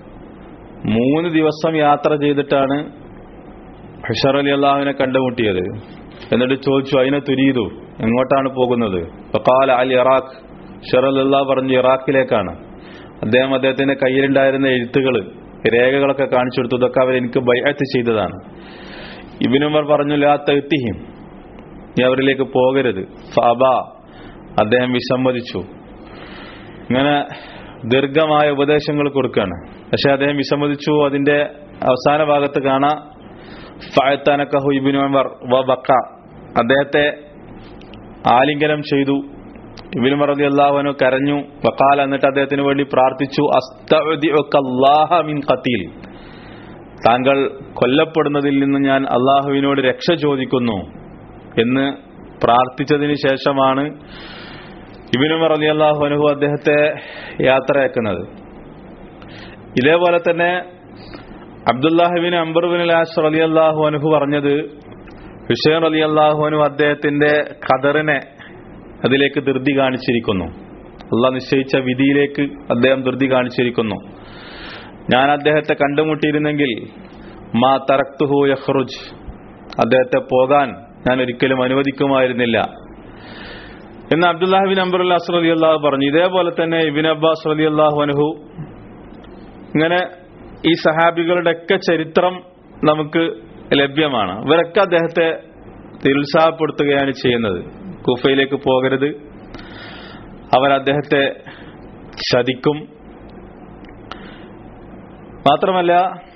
മൂന്ന് ദിവസം യാത്ര ചെയ്തിട്ടാണ് ഹഷർ അലി അള്ളാഹുവിനെ കണ്ടുമുട്ടിയത് എന്നിട്ട് ചോദിച്ചു അതിനെ തുരിയതു എങ്ങോട്ടാണ് പോകുന്നത് ഫഖാല അൽ ഇറാഖ് ഷർ അലി അള്ളാഹ് പറഞ്ഞു ഇറാഖിലേക്കാണ് അദ്ദേഹം അദ്ദേഹത്തിന്റെ കയ്യിലുണ്ടായിരുന്ന എഴുത്തുകൾ രേഖകളൊക്കെ കാണിച്ചു കൊടുത്തു ഇതൊക്കെ അവർ എനിക്ക് ബൈഅത്ത് ചെയ്തതാണ് ഇബിനുമർ പറഞ്ഞു ലാ തെത്തിഹിം നീ അവരിലേക്ക് പോകരുത് ഫബ അദ്ദേഹം വിസമ്മതിച്ചു ഇങ്ങനെ ദീർഘമായ ഉപദേശങ്ങൾ കൊടുക്കുകയാണ് പക്ഷെ അദ്ദേഹം വിസമ്മതിച്ചു അതിന്റെ അവസാന ഭാഗത്ത് കാണാം ഫയത്താനക്കഹു ഇബിനു ഉമർ വ ബക്ക അദ്ദേഹത്തെ ആലിംഗനം ചെയ്തു ഇബിനു മറദി അള്ളാഹുനു കരഞ്ഞു വക്കാൽ എന്നിട്ട് അദ്ദേഹത്തിന് വേണ്ടി പ്രാർത്ഥിച്ചു അസ്തഅദിഉക്കല്ലാഹ മിൻ ഖതീൽ താങ്കൾ കൊല്ലപ്പെടുന്നതിൽ നിന്ന് ഞാൻ അള്ളാഹുവിനോട് രക്ഷ ചോദിക്കുന്നു എന്ന് പ്രാർത്ഥിച്ചതിന് ശേഷമാണ് ഇബിനുമർ അലി അള്ളാഹു അനുഹു അദ്ദേഹത്തെ യാത്രയാക്കുന്നത് ഇതേപോലെ തന്നെ അബ്ദുല്ലാഹിബിൻ അംബർബിൻ ലാസ് അലി അള്ളാഹു അനുഹു പറഞ്ഞത് ഹുഷൈൻ അലി അള്ളാഹു അനു അദ്ദേഹത്തിന്റെ ഖദറിനെ അതിലേക്ക് ധൃതി കാണിച്ചിരിക്കുന്നു അള്ളാഹ് നിശ്ചയിച്ച വിധിയിലേക്ക് അദ്ദേഹം ധൃതി കാണിച്ചിരിക്കുന്നു ഞാൻ അദ്ദേഹത്തെ കണ്ടുമുട്ടിയിരുന്നെങ്കിൽ മാ തറക്തുഹു യഹ്റുജ് അദ്ദേഹത്തെ പോകാൻ ഞാൻ ഒരിക്കലും അനുവദിക്കുമായിരുന്നില്ല എന്ന് അബ്ദുല്ലാഹിബിൻ അംബറുൽ അസ്ര അലി അള്ളാഹു പറഞ്ഞു ഇതേപോലെ തന്നെ ഇബിൻ അബ്ബാസ് അലി അള്ളാഹു അനുഹു ഇങ്ങനെ ഈ സഹാബികളുടെ ഒക്കെ ചരിത്രം നമുക്ക് ലഭ്യമാണ് ഇവരൊക്കെ അദ്ദേഹത്തെ നിരുത്സാഹപ്പെടുത്തുകയാണ് ചെയ്യുന്നത് കൂഫയിലേക്ക് പോകരുത് അവർ അദ്ദേഹത്തെ ശതിക്കും മാത്രമല്ല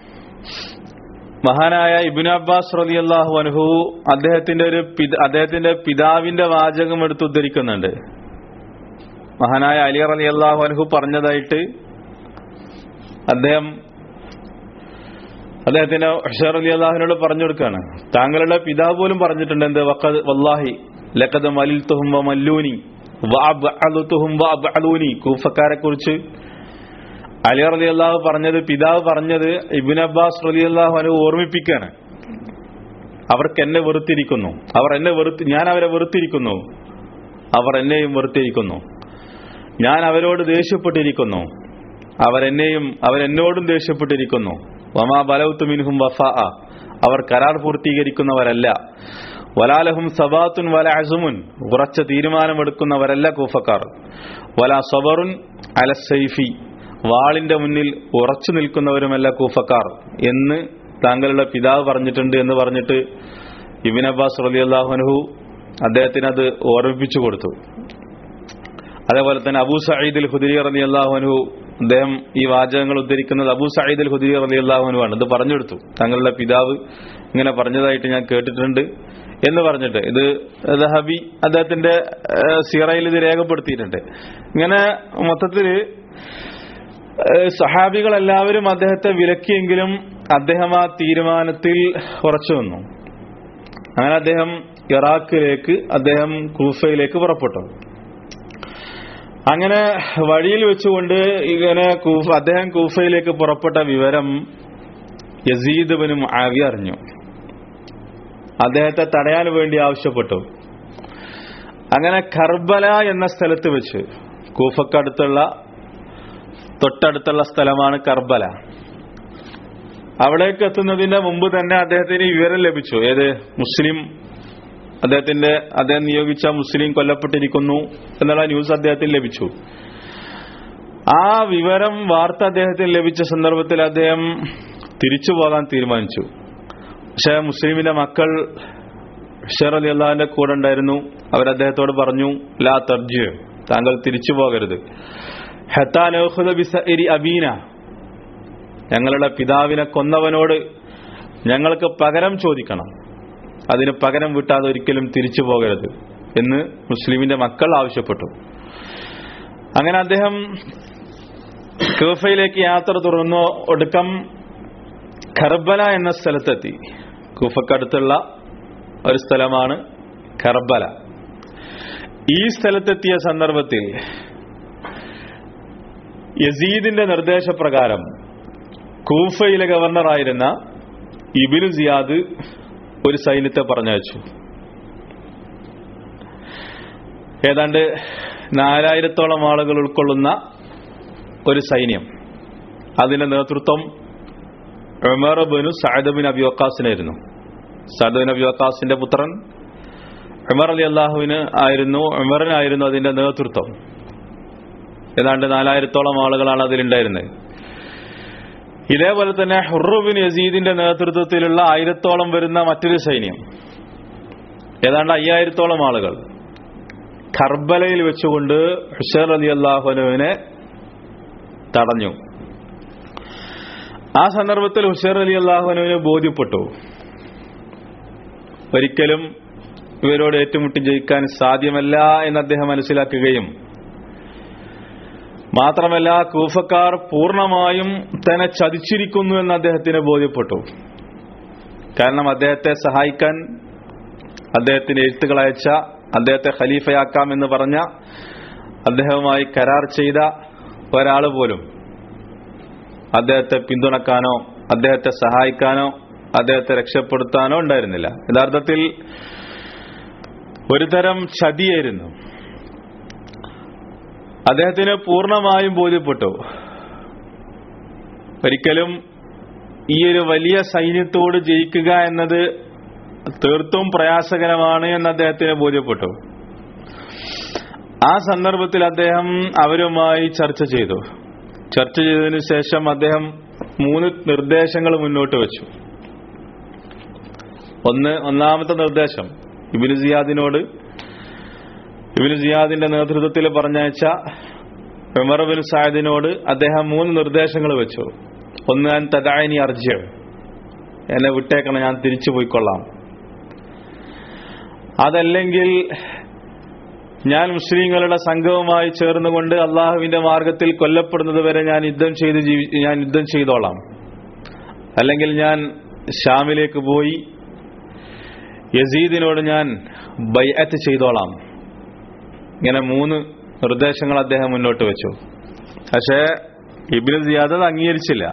മഹാനായ ഇബിൻ അബ്ബാസ് റലി അള്ളാഹു അനുഹു അദ്ദേഹത്തിന്റെ ഒരു അദ്ദേഹത്തിന്റെ പിതാവിന്റെ വാചകം എടുത്ത് ഉദ്ധരിക്കുന്നുണ്ട് മഹാനായ അലി അലി അള്ളാഹു അനുഹു പറഞ്ഞതായിട്ട് അദ്ദേഹം അദ്ദേഹത്തിന്റെ ഹഷർ അലി അള്ളാഹുവിനോട് പറഞ്ഞു കൊടുക്കുകയാണ് താങ്കളുടെ പിതാവ് പോലും പറഞ്ഞിട്ടുണ്ട് എന്ത് വഖദ് വല്ലാഹി ലഖദ് മലിൽതുഹും വ മല്ലൂനി വഅബ്അലുതുഹും വഅബ്അലൂനി കൂഫക്കാരെ കുറിച്ച് അലി റലി അള്ളാഹു പറഞ്ഞത് പിതാവ് പറഞ്ഞത് ഇബിൻ അബ്ബാസ് റലി അള്ളാഹു അനു ഓർമ്മിപ്പിക്കാണ് അവർക്ക് എന്നെ വെറുത്തിരിക്കുന്നു അവർ എന്നെ വെറുത്ത് ഞാൻ അവരെ വെറുത്തിരിക്കുന്നു അവർ എന്നെയും വെറുത്തിരിക്കുന്നു ഞാൻ അവരോട് ദേഷ്യപ്പെട്ടിരിക്കുന്നു അവരെന്നെയും അവരെന്നോടും ദേഷ്യപ്പെട്ടിരിക്കുന്നു വമാ ബലൗത്തു മിൻഹും വഫാ അവർ കരാർ പൂർത്തീകരിക്കുന്നവരല്ല വലാലഹും സബാത്തുൻ വല അസുമുൻ ഉറച്ച തീരുമാനമെടുക്കുന്നവരല്ല കൂഫക്കാർ വല സബറുൻ അല സൈഫി വാളിന്റെ മുന്നിൽ ഉറച്ചു നിൽക്കുന്നവരുമല്ല കൂഫക്കാർ എന്ന് താങ്കളുടെ പിതാവ് പറഞ്ഞിട്ടുണ്ട് എന്ന് പറഞ്ഞിട്ട് ഇബിൻ അബ്ബാസ് റലി അള്ളാഹുനഹു അദ്ദേഹത്തിന് അത് ഓർമ്മിപ്പിച്ചു കൊടുത്തു അതേപോലെ തന്നെ അബൂ സയ്യിദ് ഹുദരി റലി അള്ളാഹുനഹു അദ്ദേഹം ഈ വാചകങ്ങൾ ഉദ്ധരിക്കുന്നത് അബൂ സയ്യിദ് ഹുദരി റലി അള്ളാഹുനുവാണ് ഇത് പറഞ്ഞെടുത്തു തങ്ങളുടെ പിതാവ് ഇങ്ങനെ പറഞ്ഞതായിട്ട് ഞാൻ കേട്ടിട്ടുണ്ട് എന്ന് പറഞ്ഞിട്ട് ഇത് ദഹബി അദ്ദേഹത്തിന്റെ സീറയിൽ ഇത് രേഖപ്പെടുത്തിയിട്ടുണ്ട് ഇങ്ങനെ മൊത്തത്തില് സഹാബികൾ എല്ലാവരും അദ്ദേഹത്തെ വിലക്കിയെങ്കിലും അദ്ദേഹം ആ തീരുമാനത്തിൽ ഉറച്ചു നിന്നു അങ്ങനെ അദ്ദേഹം ഇറാഖിലേക്ക് അദ്ദേഹം കൂഫയിലേക്ക് പുറപ്പെട്ടു അങ്ങനെ വഴിയിൽ വെച്ചുകൊണ്ട് ഇങ്ങനെ കൂഫ അദ്ദേഹം കൂഫയിലേക്ക് പുറപ്പെട്ട വിവരം യസീദ് ബിന് ആവി അറിഞ്ഞു അദ്ദേഹത്തെ തടയാൻ വേണ്ടി ആവശ്യപ്പെട്ടു അങ്ങനെ കർബല എന്ന സ്ഥലത്ത് വെച്ച് കൂഫക്കടുത്തുള്ള തൊട്ടടുത്തുള്ള സ്ഥലമാണ് കർബല അവിടേക്ക് എത്തുന്നതിന്റെ മുമ്പ് തന്നെ അദ്ദേഹത്തിന് വിവരം ലഭിച്ചു ഏത് മുസ്ലിം അദ്ദേഹത്തിന്റെ അദ്ദേഹം നിയോഗിച്ച മുസ്ലിം കൊല്ലപ്പെട്ടിരിക്കുന്നു എന്നുള്ള ന്യൂസ് അദ്ദേഹത്തിന് ലഭിച്ചു ആ വിവരം വാർത്ത അദ്ദേഹത്തിന് ലഭിച്ച സന്ദർഭത്തിൽ അദ്ദേഹം തിരിച്ചു പോകാൻ തീരുമാനിച്ചു പക്ഷെ മുസ്ലിമിന്റെ മക്കൾ ഷെർ അലി അള്ളാഹിന്റെ കൂടെ ഉണ്ടായിരുന്നു അവർ അദ്ദേഹത്തോട് പറഞ്ഞു ലാ തർജ് താങ്കൾ തിരിച്ചു പോകരുത് അബീന ഞങ്ങളുടെ പിതാവിനെ കൊന്നവനോട് ഞങ്ങൾക്ക് പകരം ചോദിക്കണം അതിന് പകരം വിട്ടാതെ ഒരിക്കലും തിരിച്ചു പോകരുത് എന്ന് മുസ്ലിമിന്റെ മക്കൾ ആവശ്യപ്പെട്ടു അങ്ങനെ അദ്ദേഹം കൂഫയിലേക്ക് യാത്ര തുടർന്നു ഒടുക്കം കർബല എന്ന സ്ഥലത്തെത്തി കൂഫക്കടുത്തുള്ള ഒരു സ്ഥലമാണ് കർബല ഈ സ്ഥലത്തെത്തിയ സന്ദർഭത്തിൽ യസീദിന്റെ നിർദ്ദേശപ്രകാരം കൂഫയിലെ ഗവർണറായിരുന്ന ഇബിനു സിയാദ് ഒരു സൈന്യത്തെ പറഞ്ഞയച്ചു ഏതാണ്ട് നാലായിരത്തോളം ആളുകൾ ഉൾക്കൊള്ളുന്ന ഒരു സൈന്യം അതിന്റെ നേതൃത്വം Umar bin Saad bin Abi വക്കാസിനായിരുന്നു സഅദ് ബിൻ അബി വക്കാസിന്റെ പുത്രൻ ഉമർ അലി അള്ളാഹുവിന് ആയിരുന്നു ഉമറിനായിരുന്നു അതിന്റെ നേതൃത്വം ഏതാണ്ട് നാലായിരത്തോളം ആളുകളാണ് അതിലുണ്ടായിരുന്നത് ഇതേപോലെ തന്നെ ഹുറുബിൻ യസീദിന്റെ നേതൃത്വത്തിലുള്ള ആയിരത്തോളം വരുന്ന മറ്റൊരു സൈന്യം ഏതാണ്ട് അയ്യായിരത്തോളം ആളുകൾ കർബലയിൽ വെച്ചുകൊണ്ട് ഹുഷർ അലി അള്ളാഹുനുവിനെ തടഞ്ഞു ആ സന്ദർഭത്തിൽ ഹുഷർ അലി അള്ളാഹുനുവിന് ബോധ്യപ്പെട്ടു ഒരിക്കലും ഇവരോട് ഏറ്റുമുട്ടി ജയിക്കാൻ സാധ്യമല്ല എന്ന് അദ്ദേഹം മനസ്സിലാക്കുകയും മാത്രമല്ല കൂഫക്കാർ പൂർണ്ണമായും തന്നെ ചതിച്ചിരിക്കുന്നു എന്ന് അദ്ദേഹത്തിന് ബോധ്യപ്പെട്ടു കാരണം അദ്ദേഹത്തെ സഹായിക്കാൻ അദ്ദേഹത്തിന് എഴുത്തുകൾ അയച്ച അദ്ദേഹത്തെ ഖലീഫയാക്കാം എന്ന് പറഞ്ഞ അദ്ദേഹവുമായി കരാർ ചെയ്ത ഒരാൾ പോലും അദ്ദേഹത്തെ പിന്തുണക്കാനോ അദ്ദേഹത്തെ സഹായിക്കാനോ അദ്ദേഹത്തെ രക്ഷപ്പെടുത്താനോ ഉണ്ടായിരുന്നില്ല യഥാർത്ഥത്തിൽ ഒരുതരം ചതിയായിരുന്നു അദ്ദേഹത്തിന് പൂർണ്ണമായും ബോധ്യപ്പെട്ടു ഒരിക്കലും ഈ ഒരു വലിയ സൈന്യത്തോട് ജയിക്കുക എന്നത് തീർത്തും പ്രയാസകരമാണ് എന്ന് അദ്ദേഹത്തിന് ബോധ്യപ്പെട്ടു ആ സന്ദർഭത്തിൽ അദ്ദേഹം അവരുമായി ചർച്ച ചെയ്തു ചർച്ച ചെയ്തതിനു ശേഷം അദ്ദേഹം മൂന്ന് നിർദ്ദേശങ്ങൾ മുന്നോട്ട് വെച്ചു ഒന്ന് ഒന്നാമത്തെ നിർദ്ദേശം ഇബിന് സിയാദിനോട് ഇബിന് സിയാദിന്റെ നേതൃത്വത്തിൽ പറഞ്ഞയച്ച ഉമർ ബിൻ സായദിനോട് അദ്ദേഹം മൂന്ന് നിർദ്ദേശങ്ങൾ വെച്ചു ഒന്ന് ഞാൻ തദായനി അർജ എന്നെ വിട്ടേക്കണം ഞാൻ തിരിച്ചു പോയിക്കൊള്ളാം അതല്ലെങ്കിൽ ഞാൻ മുസ്ലിങ്ങളുടെ സംഘവുമായി ചേർന്നുകൊണ്ട് അള്ളാഹുവിന്റെ മാർഗത്തിൽ കൊല്ലപ്പെടുന്നത് വരെ ഞാൻ യുദ്ധം ചെയ്ത് ജീവി ഞാൻ യുദ്ധം ചെയ്തോളാം അല്ലെങ്കിൽ ഞാൻ ഷാമിലേക്ക് പോയി യസീദിനോട് ഞാൻ ബൈഅത്ത് ചെയ്തോളാം ഇങ്ങനെ മൂന്ന് നിർദ്ദേശങ്ങൾ അദ്ദേഹം മുന്നോട്ട് വെച്ചു പക്ഷേ ഇബിന് സിയാദ് അത് അംഗീകരിച്ചില്ല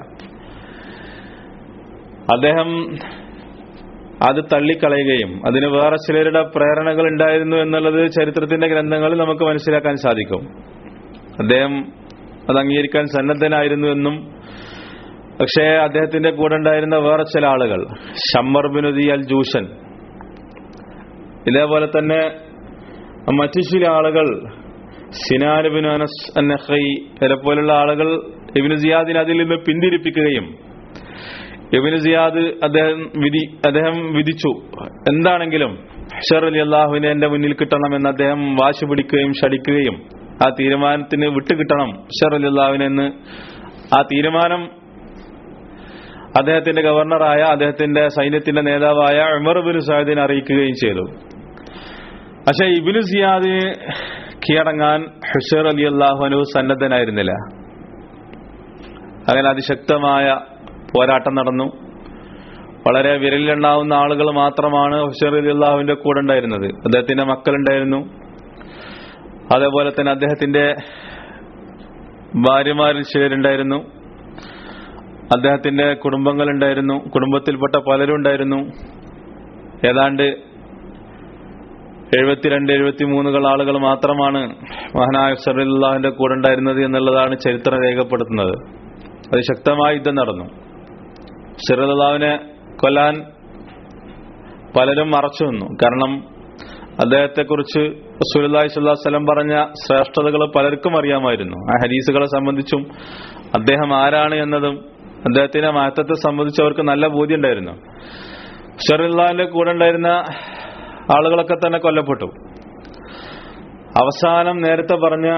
അദ്ദേഹം അത് തള്ളിക്കളയുകയും അതിന് വേറെ ചിലരുടെ പ്രേരണകൾ ഉണ്ടായിരുന്നു എന്നുള്ളത് ചരിത്രത്തിന്റെ ഗ്രന്ഥങ്ങളിൽ നമുക്ക് മനസ്സിലാക്കാൻ സാധിക്കും അദ്ദേഹം അത് അംഗീകരിക്കാൻ സന്നദ്ധനായിരുന്നു എന്നും പക്ഷേ അദ്ദേഹത്തിന്റെ കൂടെ ഉണ്ടായിരുന്ന വേറെ ചില ആളുകൾ ഷമ്മർ ബിനുദി അൽ ജൂഷൻ ഇതേപോലെ തന്നെ മറ്റു ചില ആളുകൾ സിനാൻ ബിൻ അനസ് അന്നഹൈ പോലുള്ള ആളുകൾ ഇബിന് സിയാദിനെ അതിൽ നിന്ന് പിന്തിരിപ്പിക്കുകയും ഇബിന് സിയാദ് അദ്ദേഹം വിധി അദ്ദേഹം വിധിച്ചു എന്താണെങ്കിലും ഹഷർ അലി അള്ളാഹുവിനെ എന്റെ മുന്നിൽ കിട്ടണമെന്ന് അദ്ദേഹം വാശി പിടിക്കുകയും ഷടിക്കുകയും ആ തീരുമാനത്തിന് വിട്ടുകിട്ടണം ഹഷർ അലി അള്ളാഹുവിനെ എന്ന് ആ തീരുമാനം അദ്ദേഹത്തിന്റെ ഗവർണറായ അദ്ദേഹത്തിന്റെ സൈന്യത്തിന്റെ നേതാവായ ഉമർ ബിൻ സാദിനെ അറിയിക്കുകയും ചെയ്തു പക്ഷെ ഇബിനു സിയാദിന് കീഴടങ്ങാൻ ഹുഷർ അലി അള്ളാഹുനു സന്നദ്ധനായിരുന്നില്ല അങ്ങനെ അതിശക്തമായ പോരാട്ടം നടന്നു വളരെ വിരലിലുണ്ടാവുന്ന ആളുകൾ മാത്രമാണ് ഹുഷർ അലി അള്ളാഹുവിന്റെ കൂടെ ഉണ്ടായിരുന്നത് അദ്ദേഹത്തിന്റെ മക്കളുണ്ടായിരുന്നു അതേപോലെ തന്നെ അദ്ദേഹത്തിന്റെ ഭാര്യമാരിൽ ചിലരുണ്ടായിരുന്നു അദ്ദേഹത്തിന്റെ കുടുംബങ്ങളുണ്ടായിരുന്നു കുടുംബത്തിൽപ്പെട്ട പലരും ഉണ്ടായിരുന്നു ഏതാണ്ട് എഴുപത്തിരണ്ട് എഴുപത്തി മൂന്നുകൾ ആളുകൾ മാത്രമാണ് മഹാനായ സറുല്ലാഹിന്റെ കൂടെ ഉണ്ടായിരുന്നത് എന്നുള്ളതാണ് ചരിത്രം രേഖപ്പെടുത്തുന്നത് അത് ശക്തമായ യുദ്ധം നടന്നു ഷിറുല്ലാവിനെ കൊല്ലാൻ പലരും മറച്ചു നിന്നു കാരണം അദ്ദേഹത്തെക്കുറിച്ച് സുലല്ലാഹി സ്വല്ലാ സ്വലം പറഞ്ഞ ശ്രേഷ്ഠതകൾ പലർക്കും അറിയാമായിരുന്നു ആ ഹദീസുകളെ സംബന്ധിച്ചും അദ്ദേഹം ആരാണ് എന്നതും അദ്ദേഹത്തിന്റെ മഹത്വത്തെ സംബന്ധിച്ച് അവർക്ക് നല്ല ബോധ്യം ഉണ്ടായിരുന്നു ഷറുല്ലാഹിന്റെ കൂടെ ഉണ്ടായിരുന്ന ആളുകളൊക്കെ തന്നെ കൊല്ലപ്പെട്ടു അവസാനം നേരത്തെ പറഞ്ഞ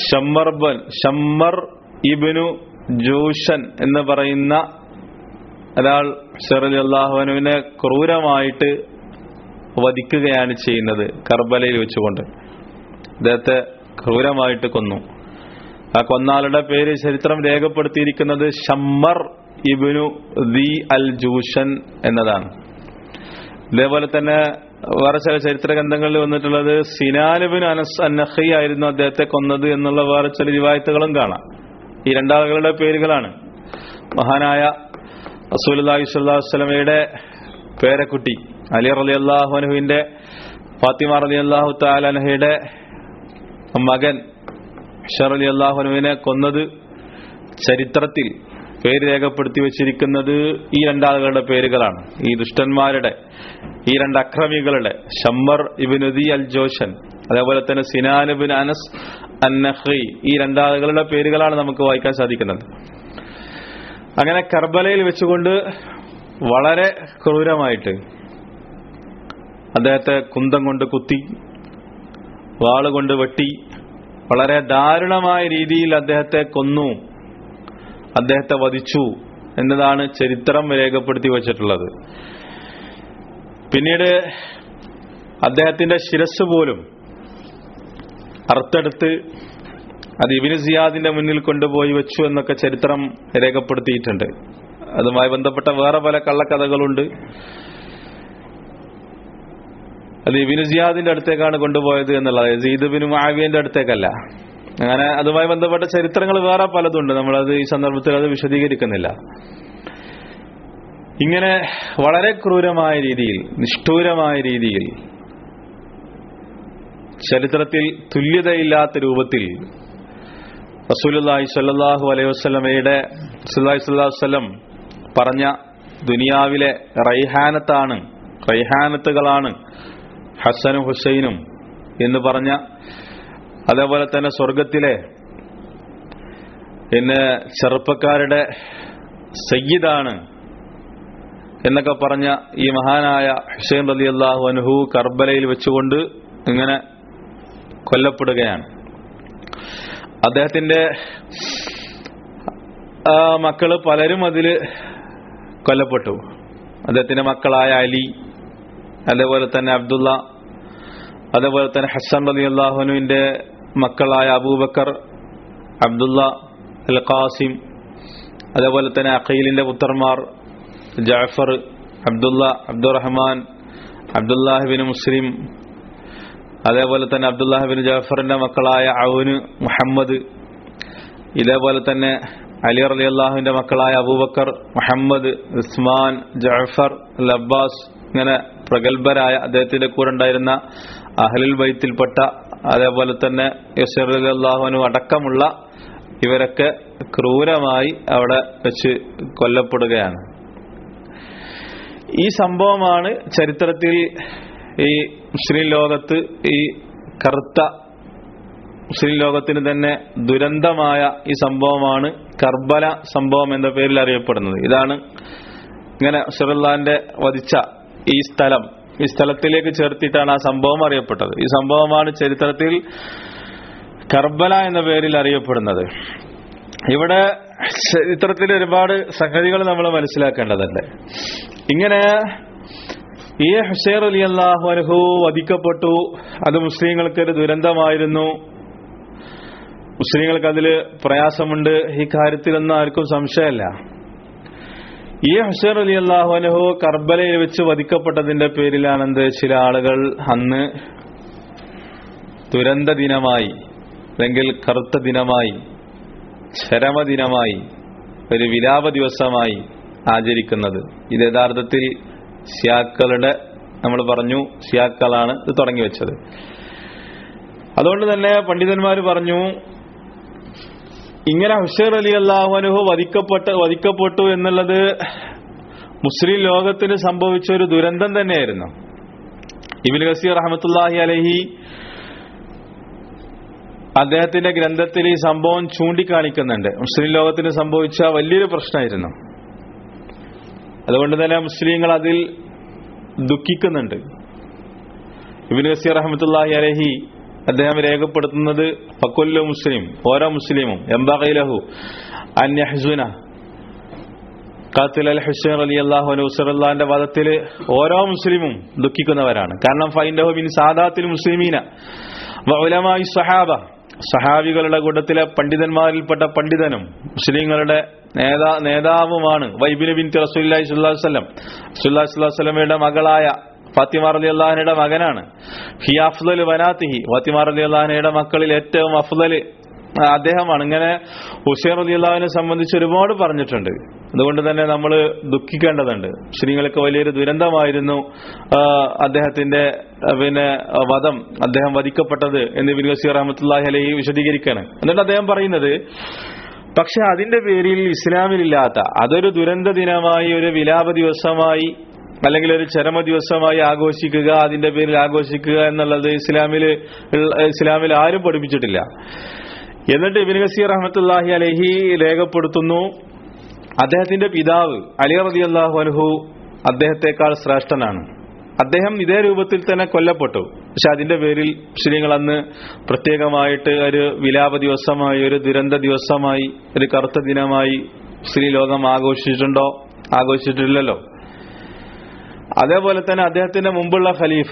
ഷമ്മർബൻ ഷമ്മർ ഇബിനു ജൂഷൻ എന്ന് പറയുന്ന ഒരാൾ ഷെറലി അള്ളാഹുവിനെ ക്രൂരമായിട്ട് വധിക്കുകയാണ് ചെയ്യുന്നത് കർബലയിൽ വെച്ചുകൊണ്ട് അദ്ദേഹത്തെ ക്രൂരമായിട്ട് കൊന്നു ആ കൊന്നാളുടെ പേര് ചരിത്രം രേഖപ്പെടുത്തിയിരിക്കുന്നത് ഷമ്മർ ഇബിനു ദി അൽ ജൂഷൻ എന്നതാണ് ഇതേപോലെ തന്നെ വേറെ ചില ചരിത്ര ഗ്രന്ഥങ്ങളിൽ വന്നിട്ടുള്ളത് സിനാലുബിൻ അനസ് അന്നഹി ആയിരുന്നു അദ്ദേഹത്തെ കൊന്നത് എന്നുള്ള വേറെ ചില റിവായത്തുകളും കാണാം ഈ രണ്ടാളുകളുടെ പേരുകളാണ് മഹാനായ റസൂലി സ്വല്ലാസ്ലമയുടെ പേരക്കുട്ടി അലി റലി അള്ളാഹുനുവിന്റെ ഫാത്തിമ റലി അള്ളാഹു താലഹയുടെ മകൻ ഷർ അലി അള്ളാഹുനുവിനെ കൊന്നത് ചരിത്രത്തിൽ പേര് രേഖപ്പെടുത്തി വെച്ചിരിക്കുന്നത് ഈ രണ്ടാളുകളുടെ പേരുകളാണ് ഈ ദുഷ്ടന്മാരുടെ ഈ രണ്ട് അക്രമികളുടെ ഷമ്മർ ഇബിനുദി അൽ ജോഷൻ അതേപോലെ തന്നെ സിനാൻ ബിൻ അനസ് അന്നഹി ഈ രണ്ടാളുകളുടെ പേരുകളാണ് നമുക്ക് വായിക്കാൻ സാധിക്കുന്നത് അങ്ങനെ കർബലയിൽ വെച്ചുകൊണ്ട് വളരെ ക്രൂരമായിട്ട് അദ്ദേഹത്തെ കുന്തം കൊണ്ട് കുത്തി വാളുകൊണ്ട് വെട്ടി വളരെ ദാരുണമായ രീതിയിൽ അദ്ദേഹത്തെ കൊന്നു അദ്ദേഹത്തെ വധിച്ചു എന്നതാണ് ചരിത്രം രേഖപ്പെടുത്തി വച്ചിട്ടുള്ളത് പിന്നീട് അദ്ദേഹത്തിന്റെ ശിരസ് പോലും അറുത്തെടുത്ത് അത് ഇബിന് സിയാദിന്റെ മുന്നിൽ കൊണ്ടുപോയി വെച്ചു എന്നൊക്കെ ചരിത്രം രേഖപ്പെടുത്തിയിട്ടുണ്ട് അതുമായി ബന്ധപ്പെട്ട വേറെ പല കള്ളക്കഥകളുണ്ട് അത് ഇബിന് സിയാദിന്റെ അടുത്തേക്കാണ് കൊണ്ടുപോയത് എന്നുള്ളത് സീദ് ബിൻ മാവിയന്റെ അടുത്തേക്കല്ല അങ്ങനെ അതുമായി ബന്ധപ്പെട്ട ചരിത്രങ്ങൾ വേറെ പലതുണ്ട് നമ്മളത് ഈ സന്ദർഭത്തിൽ അത് വിശദീകരിക്കുന്നില്ല ഇങ്ങനെ വളരെ ക്രൂരമായ രീതിയിൽ നിഷ്ഠൂരമായ രീതിയിൽ ചരിത്രത്തിൽ തുല്യതയില്ലാത്ത രൂപത്തിൽ റസൂലുല്ലാഹി സ്വല്ലല്ലാഹു അലൈഹി വസല്ലമയുടെ റസൂലുള്ളാഹി സ്വല്ലല്ലാഹു അലൈഹി വസല്ലം പറഞ്ഞ ദുനിയാവിലെ റൈഹാനത്താണ് റൈഹാനത്തുകളാണ് ഹസനും ഹുസൈനും എന്ന് പറഞ്ഞ അതേപോലെ തന്നെ സ്വർഗത്തിലെ പിന്നെ ചെറുപ്പക്കാരുടെ സയ്യിദാണ് എന്നൊക്കെ പറഞ്ഞ ഈ മഹാനായ ഹുസൈൻ റലി അള്ളാഹു അനുഹു കർബലയിൽ വെച്ചുകൊണ്ട് ഇങ്ങനെ കൊല്ലപ്പെടുകയാണ് അദ്ദേഹത്തിന്റെ ആ, മക്കള് പലരും അതിൽ കൊല്ലപ്പെട്ടു അദ്ദേഹത്തിന്റെ മക്കളായ അലി അതേപോലെ തന്നെ അബ്ദുള്ള അതേപോലെ തന്നെ ഹസൻ റലി അള്ളാഹുനുവിന്റെ മക്കളായ അബൂബക്കർ അബ്ദുള്ള അൽ ഖാസിം അതേപോലെ തന്നെ അഖീലിന്റെ പുത്രന്മാർ ജാഫർ അബ്ദുള്ള അബ്ദുറഹ്മാൻ അബ്ദുല്ലാഹിബിൻ മുസ്ലിം അതേപോലെ തന്നെ അബ്ദുല്ലാഹിബിൻ ജാഫറിന്റെ മക്കളായ ഔന് മുഹമ്മദ് ഇതേപോലെ തന്നെ അലി അലി അള്ളാഹുവിന്റെ മക്കളായ അബൂബക്കർ മുഹമ്മദ് ഉസ്മാൻ ജാഫർ അൽ അബ്ബാസ് ഇങ്ങനെ പ്രഗത്ഭരായ അദ്ദേഹത്തിന്റെ കൂടെ ഉണ്ടായിരുന്ന അഹലുൽ ബൈത്തിൽപ്പെട്ട അതേപോലെ തന്നെ യസർ അലി അള്ളാഹുവിനു അടക്കമുള്ള ഇവരൊക്കെ ക്രൂരമായി അവിടെ വെച്ച് കൊല്ലപ്പെടുകയാണ് ഈ സംഭവമാണ് ചരിത്രത്തിൽ ഈ മുസ്ലിം ലോകത്ത് ഈ കറുത്ത മുസ്ലിം ലോകത്തിന് തന്നെ ദുരന്തമായ ഈ സംഭവമാണ് കർബല സംഭവം എന്ന പേരിൽ അറിയപ്പെടുന്നത് ഇതാണ് ഇങ്ങനെ ഷെറുല്ലാന്റെ വധിച്ച ഈ സ്ഥലം ഈ സ്ഥലത്തിലേക്ക് ചേർത്തിട്ടാണ് ആ സംഭവം അറിയപ്പെട്ടത് ഈ സംഭവമാണ് ചരിത്രത്തിൽ കർബല എന്ന പേരിൽ അറിയപ്പെടുന്നത് ഇവിടെ ചരിത്രത്തിൽ ഒരുപാട് സംഗതികൾ നമ്മൾ മനസ്സിലാക്കേണ്ടതുണ്ട് ഇങ്ങനെ ഈ ഹുസൈർ അലി അള്ളാഹു അനുഹു വധിക്കപ്പെട്ടു അത് മുസ്ലിങ്ങൾക്ക് ഒരു ദുരന്തമായിരുന്നു മുസ്ലിങ്ങൾക്ക് അതിൽ പ്രയാസമുണ്ട് ഈ കാര്യത്തിലൊന്നും ആർക്കും സംശയമല്ല ഈ ഹുസൈർ അലി അള്ളാഹു അനുഹു കർബലയിൽ വെച്ച് വധിക്കപ്പെട്ടതിന്റെ പേരിലാണെന്ത് ചില ആളുകൾ അന്ന് ദുരന്ത ദിനമായി അല്ലെങ്കിൽ കറുത്ത ദിനമായി ചരമദിനമായി ഒരു വിലാപ ദിവസമായി ആചരിക്കുന്നത് ഇത് യഥാർത്ഥത്തിൽ ഷിയാക്കളുടെ നമ്മൾ പറഞ്ഞു ഷിയാക്കളാണ് ഇത് തുടങ്ങി വെച്ചത് അതുകൊണ്ട് തന്നെ പണ്ഡിതന്മാർ പറഞ്ഞു ഇങ്ങനെ ഹുഷേർ അലി അള്ളാഹുനുഹു വധിക്കപ്പെട്ട വധിക്കപ്പെട്ടു എന്നുള്ളത് മുസ്ലിം ലോകത്തിന് സംഭവിച്ച ഒരു ദുരന്തം തന്നെയായിരുന്നു ഇബിൻ ഗസീർ റഹമത്തുല്ലാഹി അലഹി അദ്ദേഹത്തിന്റെ ഗ്രന്ഥത്തിൽ ഈ സംഭവം ചൂണ്ടിക്കാണിക്കുന്നുണ്ട് മുസ്ലിം ലോകത്തിന് സംഭവിച്ച വലിയൊരു പ്രശ്നമായിരുന്നു അതുകൊണ്ട് തന്നെ മുസ്ലിങ്ങൾ അതിൽ ദുഃഖിക്കുന്നുണ്ട് ഇബിൻ ഗസീർ റഹമത്തുല്ലാഹി അലഹി അദ്ദേഹം രേഖപ്പെടുത്തുന്നത് ഫക്കൊല്ലു മുസ്ലിം ഓരോ മുസ്ലിമും എംബാഖൈലഹു അന്യഹ്സുന ഖാത്തിൽ അൽ ഹുസൈൻ അലി അള്ളാഹു നൗസറുല്ലാന്റെ വധത്തിൽ ഓരോ മുസ്ലിമും ദുഃഖിക്കുന്നവരാണ് കാരണം ഫൈൻഡഹു ബിൻ സാദാത്തിൽ മുസ്ലിമീന വഉലമായി സഹാബ സഹാബികളുടെ കൂട്ടത്തിലെ പണ്ഡിതന്മാരിൽപ്പെട്ട പണ്ഡിതനും മുസ്ലിങ്ങളുടെ നേതാ നേതാവുമാണ് വൈബിന് ബിൻ റസൂല്ലി സ്വല്ലല്ലാഹു വസല്ലം റസൂലുള്ളാഹി സ്വല്ലല്ലാഹു അലൈഹി വസല്ലമയുടെ മകളായ ഫാത്തിമ റലി അള്ളാഹിനയുടെ മകനാണ് ഹി അഫ്ദൽ വനാത്തിഹി ഫാത്തിമ റലി അള്ളാഹിനയുടെ മക്കളിൽ ഏറ്റവും അഫ്ദൽ അദ്ദേഹമാണ് ഇങ്ങനെ ഹുസൈൻ റലി അള്ളാഹിനെ സംബന്ധിച്ച് ഒരുപാട് പറഞ്ഞിട്ടുണ്ട് അതുകൊണ്ട് തന്നെ നമ്മൾ ദുഃഖിക്കേണ്ടതുണ്ട് മുസ്ലിങ്ങൾക്ക് വലിയൊരു ദുരന്തമായിരുന്നു ആ, അദ്ദേഹത്തിന്റെ ആ, പിന്നെ ആ, വധം അദ്ദേഹം വധിക്കപ്പെട്ടത് എന്ന് ബിൻ ഗസീർ അഹമ്മത്തുല്ലാഹി അലഹി വിശദീകരിക്കുകയാണ് എന്നിട്ട് അദ്ദേഹം പറയുന്നത് പക്ഷെ അതിന്റെ പേരിൽ ഇസ്ലാമിലില്ലാത്ത അതൊരു ദുരന്ത ദിനമായി ഒരു വിലാപ ദിവസമായി അല്ലെങ്കിൽ ഒരു ചരമ ദിവസമായി ആഘോഷിക്കുക അതിന്റെ പേരിൽ ആഘോഷിക്കുക എന്നുള്ളത് ഇസ്ലാമിൽ ഇസ്ലാമിൽ ആരും പഠിപ്പിച്ചിട്ടില്ല എന്നിട്ട് ഇബിൻ ഗസീർ റഹ്മത്തുല്ലാഹി അലഹി രേഖപ്പെടുത്തുന്നു അദ്ദേഹത്തിന്റെ പിതാവ് അലി റതി അള്ളാഹു അനുഹു അദ്ദേഹത്തെക്കാൾ ശ്രേഷ്ഠനാണ് അദ്ദേഹം ഇതേ രൂപത്തിൽ തന്നെ കൊല്ലപ്പെട്ടു പക്ഷെ അതിന്റെ പേരിൽ മുസ്ലിങ്ങൾ അന്ന് പ്രത്യേകമായിട്ട് ഒരു വിലാപ ദിവസമായി ഒരു ദുരന്ത ദിവസമായി ഒരു കറുത്ത ദിനമായി മുസ്ലിം ലോകം ആഘോഷിച്ചിട്ടുണ്ടോ ആഘോഷിച്ചിട്ടില്ലല്ലോ അതേപോലെ തന്നെ അദ്ദേഹത്തിന്റെ മുമ്പുള്ള ഖലീഫ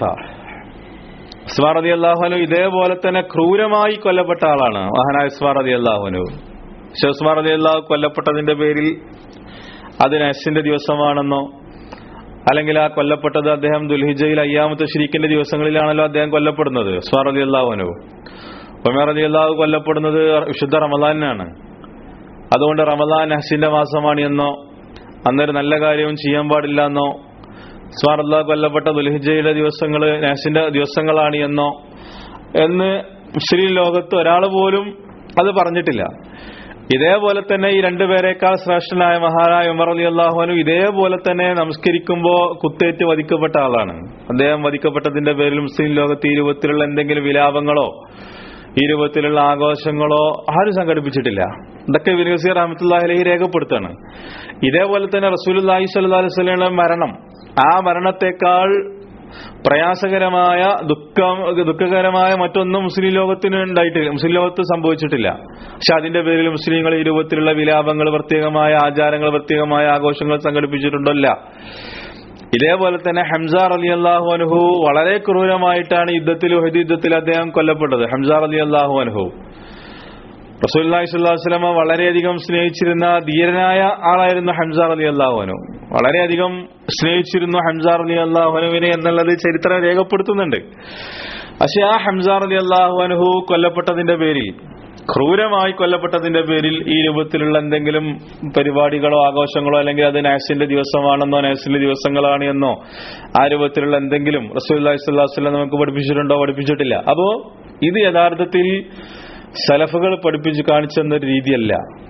ഇസ്മാർ അലി അള്ളാഹുനു ഇതേപോലെ തന്നെ ക്രൂരമായി കൊല്ലപ്പെട്ട ആളാണ് മഹാനായ ഇസ്മാർ അലി അള്ളാഹുനു പക്ഷെ ഉസ്മാർ അലി അള്ളാഹു കൊല്ലപ്പെട്ടതിന്റെ പേരിൽ അത് നസിന്റെ ദിവസമാണെന്നോ അല്ലെങ്കിൽ ആ കൊല്ലപ്പെട്ടത് അദ്ദേഹം ദുൽഹിജയിൽ അയ്യാമത്തെ ഷരീഖിന്റെ ദിവസങ്ങളിലാണല്ലോ അദ്ദേഹം കൊല്ലപ്പെടുന്നത് ഉസ്മാർ അലി അള്ളാഹുനു ഉമർ അലി അള്ളാഹു കൊല്ലപ്പെടുന്നത് വിശുദ്ധ റമദാനാണ് അതുകൊണ്ട് റമദാൻ നഹസിന്റെ മാസമാണ് എന്നോ അന്നൊരു നല്ല കാര്യവും ചെയ്യാൻ പാടില്ല എന്നോ ഉസ്മാർ അള്ളാഹു കൊല്ലപ്പെട്ട ദുൽഹിജയുടെ ദിവസങ്ങൾ നഹസിന്റെ ദിവസങ്ങളാണ് എന്നോ എന്ന് മുസ്ലിം ലോകത്ത് ഒരാൾ പോലും അത് പറഞ്ഞിട്ടില്ല ഇതേപോലെ തന്നെ ഈ രണ്ടുപേരെക്കാൾ ശ്രേഷ്ഠനായ മഹാനായ ഉമർ അലി അള്ളാഹുനു ഇതേപോലെ തന്നെ നമസ്കരിക്കുമ്പോ കുത്തേറ്റ് വധിക്കപ്പെട്ട ആളാണ് അദ്ദേഹം വധിക്കപ്പെട്ടതിന്റെ പേരിൽ മുസ്ലിം ലോകത്ത് ഈ രൂപത്തിലുള്ള എന്തെങ്കിലും വിലാപങ്ങളോ ഈ രൂപത്തിലുള്ള ആഘോഷങ്ങളോ ആരും സംഘടിപ്പിച്ചിട്ടില്ല ഇതൊക്കെ വിനീസീർ അഹമ്മത്തുല്ലാഹി അലഹി രേഖപ്പെടുത്താണ് ഇതേപോലെ തന്നെ റസൂലുല്ലാഹി സ്വല്ലല്ലാഹി അലൈഹി വസല്ലമയുടെ മരണം ആ മരണത്തെക്കാൾ പ്രയാസകരമായ ദുഃഖം ദുഃഖകരമായ മറ്റൊന്നും മുസ്ലിം ലോകത്തിന് ഉണ്ടായിട്ടില്ല മുസ്ലിം ലോകത്ത് സംഭവിച്ചിട്ടില്ല പക്ഷെ അതിന്റെ പേരിൽ മുസ്ലിങ്ങൾ ഈ രൂപത്തിലുള്ള വിലാപങ്ങൾ പ്രത്യേകമായ ആചാരങ്ങൾ പ്രത്യേകമായ ആഘോഷങ്ങൾ സംഘടിപ്പിച്ചിട്ടുണ്ടല്ല ഇതേപോലെ തന്നെ ഹംസാർ അലി അള്ളാഹു അനുഹു വളരെ ക്രൂരമായിട്ടാണ് യുദ്ധത്തിൽ ഉഹദ് യുദ്ധത്തിൽ അദ്ദേഹം കൊല്ലപ്പെട്ടത് ഹംസാർ അലി അള്ളാഹു അനുഹു റസൂല്ലി സ്വല്ലാസ്ലമ വളരെയധികം സ്നേഹിച്ചിരുന്ന ധീരനായ ആളായിരുന്നു ഹംസാർ അലി അള്ളാഹുനു വളരെയധികം സ്നേഹിച്ചിരുന്നു ഹംസാർ അലി അള്ളാഹുനുവിനെ എന്നുള്ളത് ചരിത്രം രേഖപ്പെടുത്തുന്നുണ്ട് പക്ഷെ ആ ഹംസാർ അലി അള്ളാഹുഅനുഹു കൊല്ലപ്പെട്ടതിന്റെ പേരിൽ ക്രൂരമായി കൊല്ലപ്പെട്ടതിന്റെ പേരിൽ ഈ രൂപത്തിലുള്ള എന്തെങ്കിലും പരിപാടികളോ ആഘോഷങ്ങളോ അല്ലെങ്കിൽ അത് നാസിന്റെ ദിവസമാണെന്നോ നാസിന്റെ ദിവസങ്ങളാണ് എന്നോ ആ രൂപത്തിലുള്ള എന്തെങ്കിലും റസൂൽ സ്വല്ലാസ്ലം നമുക്ക് പഠിപ്പിച്ചിട്ടുണ്ടോ പഠിപ്പിച്ചിട്ടില്ല അപ്പോ ഇത് യഥാർത്ഥത്തിൽ സലഫുകൾ പഠിപ്പിച്ച് കാണിച്ചെന്നൊരു രീതിയല്ല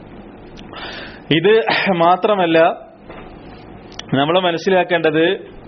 ഇത് മാത്രമല്ല നമ്മൾ മനസ്സിലാക്കേണ്ടത്